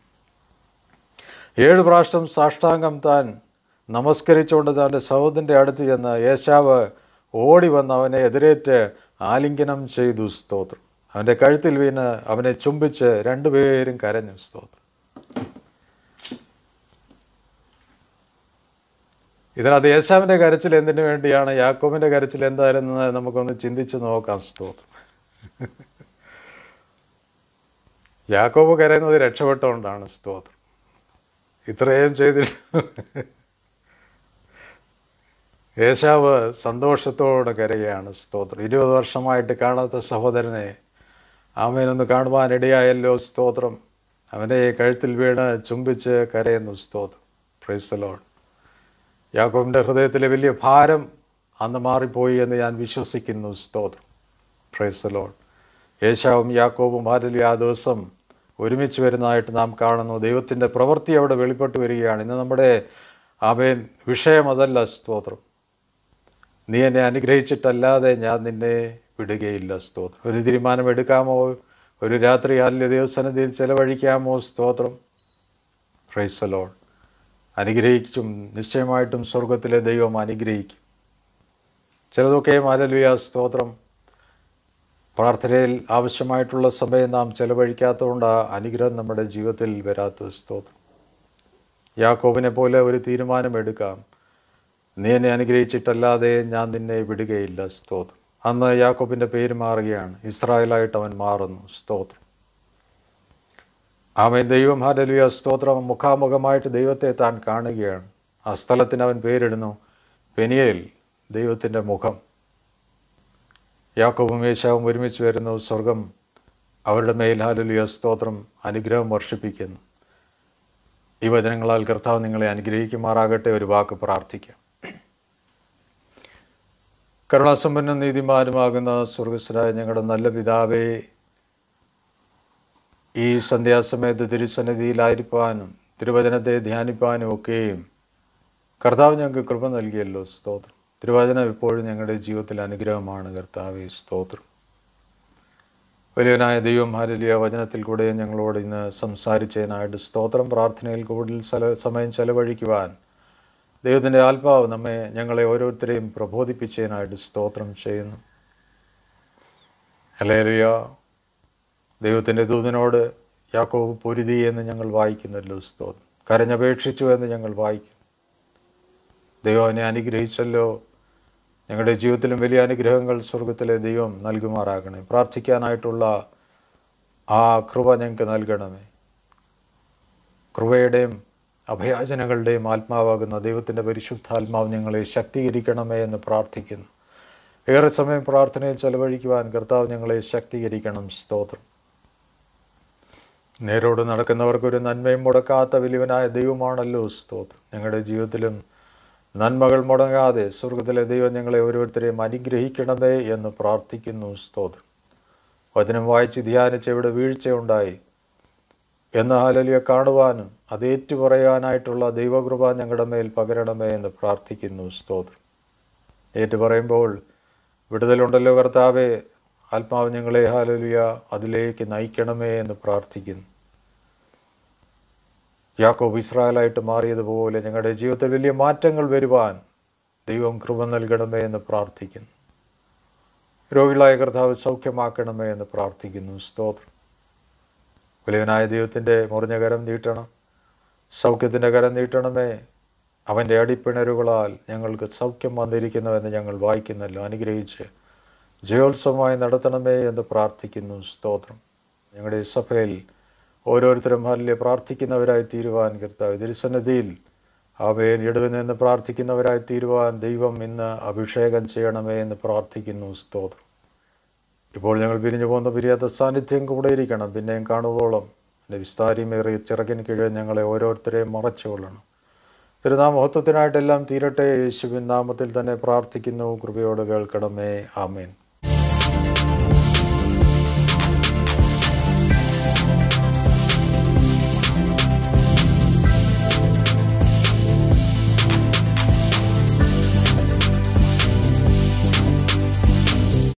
ഏഴ് പ്രാവശ്യം സാഷ്ടാംഗം താൻ നമസ്കരിച്ചുകൊണ്ട് തൻ്റെ സഹോദരൻ്റെ അടുത്ത് ചെന്ന് യേശാവ് ഓടി വന്ന് അവനെ എതിരേറ്റ് ആലിംഗനം ചെയ്തു സ്തോത്രം അവൻ്റെ കഴുത്തിൽ വീണ് അവനെ ചുംബിച്ച് രണ്ടുപേരും കരഞ്ഞു സ്തോത്രം ഇതിനകത്ത് യേശാവിൻ്റെ കരച്ചിൽ എന്തിനു വേണ്ടിയാണ് യാക്കോബിൻ്റെ കരച്ചിൽ എന്തായിരുന്നെന്ന് നമുക്കൊന്ന് ചിന്തിച്ച് നോക്കാം സ്തോത്രം യാക്കോബ് കരയുന്നത് രക്ഷപ്പെട്ടുകൊണ്ടാണ് സ്തോത്രം ഇത്രയും ചെയ്തിട്ട് യേശാവ് സന്തോഷത്തോടെ കരയുകയാണ് സ്തോത്രം ഇരുപത് വർഷമായിട്ട് കാണാത്ത സഹോദരനെ അവനൊന്ന് കാണുവാനിടയായല്ലോ സ്തോത്രം അവനെ കഴുത്തിൽ വീണ് ചുംബിച്ച് കരയുന്നു സ്തോത്രം പ്രൈസലോൺ യാക്കോബിൻ്റെ ഹൃദയത്തിലെ വലിയ ഭാരം അന്ന് മാറിപ്പോയി എന്ന് ഞാൻ വിശ്വസിക്കുന്നു സ്തോത്രം പ്രൈസലോൺ യേശാവും യാക്കോബും ഭാരലി ആ ദിവസം ഒരുമിച്ച് വരുന്നതായിട്ട് നാം കാണുന്നു ദൈവത്തിൻ്റെ പ്രവൃത്തി അവിടെ വെളിപ്പെട്ട് വരികയാണ് ഇന്ന് നമ്മുടെ അവൻ വിഷയം അതല്ല സ്തോത്രം നീ എന്നെ അനുഗ്രഹിച്ചിട്ടല്ലാതെ ഞാൻ നിന്നെ വിടുകയില്ല സ്തോത്രം ഒരു തീരുമാനം എടുക്കാമോ ഒരു രാത്രി അല്ലെ ദൈവസന്നിധിയിൽ ചെലവഴിക്കാമോ സ്തോത്രം ഫ്രൈസലോൺ അനുഗ്രഹിച്ചും നിശ്ചയമായിട്ടും സ്വർഗത്തിലെ ദൈവം അനുഗ്രഹിക്കും ചിലതൊക്കെ മാലലുയ സ്തോത്രം പ്രാർത്ഥനയിൽ ആവശ്യമായിട്ടുള്ള സമയം നാം ചെലവഴിക്കാത്തതുകൊണ്ട് ആ അനുഗ്രഹം നമ്മുടെ ജീവിതത്തിൽ വരാത്ത സ്തോത്രം യാക്കോബിനെ പോലെ ഒരു തീരുമാനം എടുക്കാം നീ എന്നെ അനുഗ്രഹിച്ചിട്ടല്ലാതെ ഞാൻ നിന്നെ വിടുകയില്ല സ്തോത്രം അന്ന് യാക്കോബിൻ്റെ പേര് മാറുകയാണ് ഇസ്രായേലായിട്ട് അവൻ മാറുന്നു സ്തോത്രം ആമേൻ ദൈവം ഹാലലുയ സ്തോത്രം മുഖാമുഖമായിട്ട് ദൈവത്തെ താൻ കാണുകയാണ് ആ സ്ഥലത്തിന് അവൻ പേരിടുന്നു പെനിയേൽ ദൈവത്തിൻ്റെ മുഖം യാക്കോബും യേശാവും ഒരുമിച്ച് വരുന്നു സ്വർഗം അവരുടെ മേൽ ഹാലലുയ സ്തോത്രം അനുഗ്രഹം വർഷിപ്പിക്കുന്നു ഈ വചനങ്ങളാൽ കർത്താവ് നിങ്ങളെ അനുഗ്രഹിക്കുമാറാകട്ടെ ഒരു വാക്ക് പ്രാർത്ഥിക്കാം കരുണാസമ്പന്ന നീതിമാനുമാകുന്ന സ്വർഗസ്വരായ ഞങ്ങളുടെ നല്ല പിതാവേ ഈ സന്ധ്യാസമയത്ത് തിരുസന്നിധിയിലായിരിക്കാനും തിരുവചനത്തെ ധ്യാനിപ്പാനും ഒക്കെയും കർത്താവ് ഞങ്ങൾക്ക് കൃപ നൽകിയല്ലോ സ്തോത്രം തിരുവചനം ഇപ്പോഴും ഞങ്ങളുടെ ജീവിതത്തിൽ അനുഗ്രഹമാണ് കർത്താവെ സ്തോത്രം വലിയവനായ ദൈവം ഹാരലിയ വചനത്തിൽ കൂടെ ഞങ്ങളോട് ഇന്ന് സംസാരിച്ചതിനായിട്ട് സ്തോത്രം പ്രാർത്ഥനയിൽ കൂടുതൽ സ്ഥല സമയം ചെലവഴിക്കുവാൻ ദൈവത്തിൻ്റെ ആത്മാവ് നമ്മെ ഞങ്ങളെ ഓരോരുത്തരെയും പ്രബോധിപ്പിച്ചതിനായിട്ട് സ്തോത്രം ചെയ്യുന്നു ഹലേലിയ ദൈവത്തിൻ്റെ ദൂതനോട് യാക്കോബ് പൊരുതി എന്ന് ഞങ്ങൾ വായിക്കുന്നല്ലോ സ്തോത്രം കരഞ്ഞപേക്ഷിച്ചു എന്ന് ഞങ്ങൾ വായിക്കുന്നു ദൈവം അവനെ അനുഗ്രഹിച്ചല്ലോ ഞങ്ങളുടെ ജീവിതത്തിലും വലിയ അനുഗ്രഹങ്ങൾ സ്വർഗത്തിലെ ദൈവം നൽകുമാറാകണേ പ്രാർത്ഥിക്കാനായിട്ടുള്ള ആ കൃപ ഞങ്ങൾക്ക് നൽകണമേ കൃപയുടെയും അഭയാചനകളുടെയും ആത്മാവാകുന്ന ദൈവത്തിൻ്റെ പരിശുദ്ധാത്മാവ് ഞങ്ങളെ ശക്തീകരിക്കണമേ എന്ന് പ്രാർത്ഥിക്കുന്നു ഏറെ സമയം പ്രാർത്ഥനയിൽ ചെലവഴിക്കുവാൻ കർത്താവ് ഞങ്ങളെ ശക്തീകരിക്കണം സ്തോത്രം നേരോട് നടക്കുന്നവർക്കൊരു നന്മയും മുടക്കാത്ത വലിയവനായ ദൈവമാണല്ലോ സ്തോത്രം ഞങ്ങളുടെ ജീവിതത്തിലും നന്മകൾ മുടങ്ങാതെ സ്വർഗത്തിലെ ദൈവം ഞങ്ങളെ ഓരോരുത്തരെയും അനുഗ്രഹിക്കണമേ എന്ന് പ്രാർത്ഥിക്കുന്നു സ്തോത്രം വചനം വായിച്ച് ധ്യാനിച്ച് എവിടെ വീഴ്ചയുണ്ടായി എന്ന ഹാലലിയെ കാണുവാനും അത് ഏറ്റുപറയാനായിട്ടുള്ള ദൈവകൃപ ഞങ്ങളുടെ മേൽ പകരണമേ എന്ന് പ്രാർത്ഥിക്കുന്നു സ്തോത്രം ഏറ്റു പറയുമ്പോൾ വിടുതലുണ്ടല്ലോ കർത്താവെ ആത്മാവ് ഞങ്ങളെ ഹാലലിയ അതിലേക്ക് നയിക്കണമേ എന്ന് പ്രാർത്ഥിക്കുന്നു യാക്കോബ് ഇസ്രായേലായിട്ട് മാറിയതുപോലെ ഞങ്ങളുടെ ജീവിതത്തിൽ വലിയ മാറ്റങ്ങൾ വരുവാൻ ദൈവം കൃപ നൽകണമേ എന്ന് പ്രാർത്ഥിക്കുന്നു രോഗികളായ കർത്താവ് സൗഖ്യമാക്കണമേ എന്ന് പ്രാർത്ഥിക്കുന്നു സ്തോത്രം വലിയവനായ ദൈവത്തിൻ്റെ മുറിഞ്ഞ കരം നീട്ടണം സൗഖ്യത്തിൻ്റെ കരം നീട്ടണമേ അവൻ്റെ അടിപ്പിണരുകളാൽ ഞങ്ങൾക്ക് സൗഖ്യം വന്നിരിക്കുന്നുവെന്ന് ഞങ്ങൾ വായിക്കുന്നല്ലോ അനുഗ്രഹിച്ച് ജയോത്സവമായി നടത്തണമേ എന്ന് പ്രാർത്ഥിക്കുന്നു സ്തോത്രം ഞങ്ങളുടെ സഭയിൽ ഓരോരുത്തരും ഹല്യ പ്രാർത്ഥിക്കുന്നവരായി തീരുവാൻ കർത്താവ് തിരുസന്നിധിയിൽ അവൻ ഇടവിൽ നിന്ന് പ്രാർത്ഥിക്കുന്നവരായി തീരുവാൻ ദൈവം ഇന്ന് അഭിഷേകം ചെയ്യണമേ എന്ന് പ്രാർത്ഥിക്കുന്നു സ്തോത്രം ഇപ്പോൾ ഞങ്ങൾ പിരിഞ്ഞു പോകുന്ന പിരിയാത്ത സാന്നിധ്യം കൂടെ ഇരിക്കണം പിന്നെയും കാണുവോളം എൻ്റെ വിസ്താരിമേറിയ ചിറകിന് കീഴിൽ ഞങ്ങളെ ഓരോരുത്തരെയും മറച്ചുകൊള്ളണം തിരുനാമഹത്വത്തിനായിട്ടെല്ലാം തീരട്ടെ യേശുവിൻ നാമത്തിൽ തന്നെ പ്രാർത്ഥിക്കുന്നു കൃപയോട് കേൾക്കണമേ ആമേൻ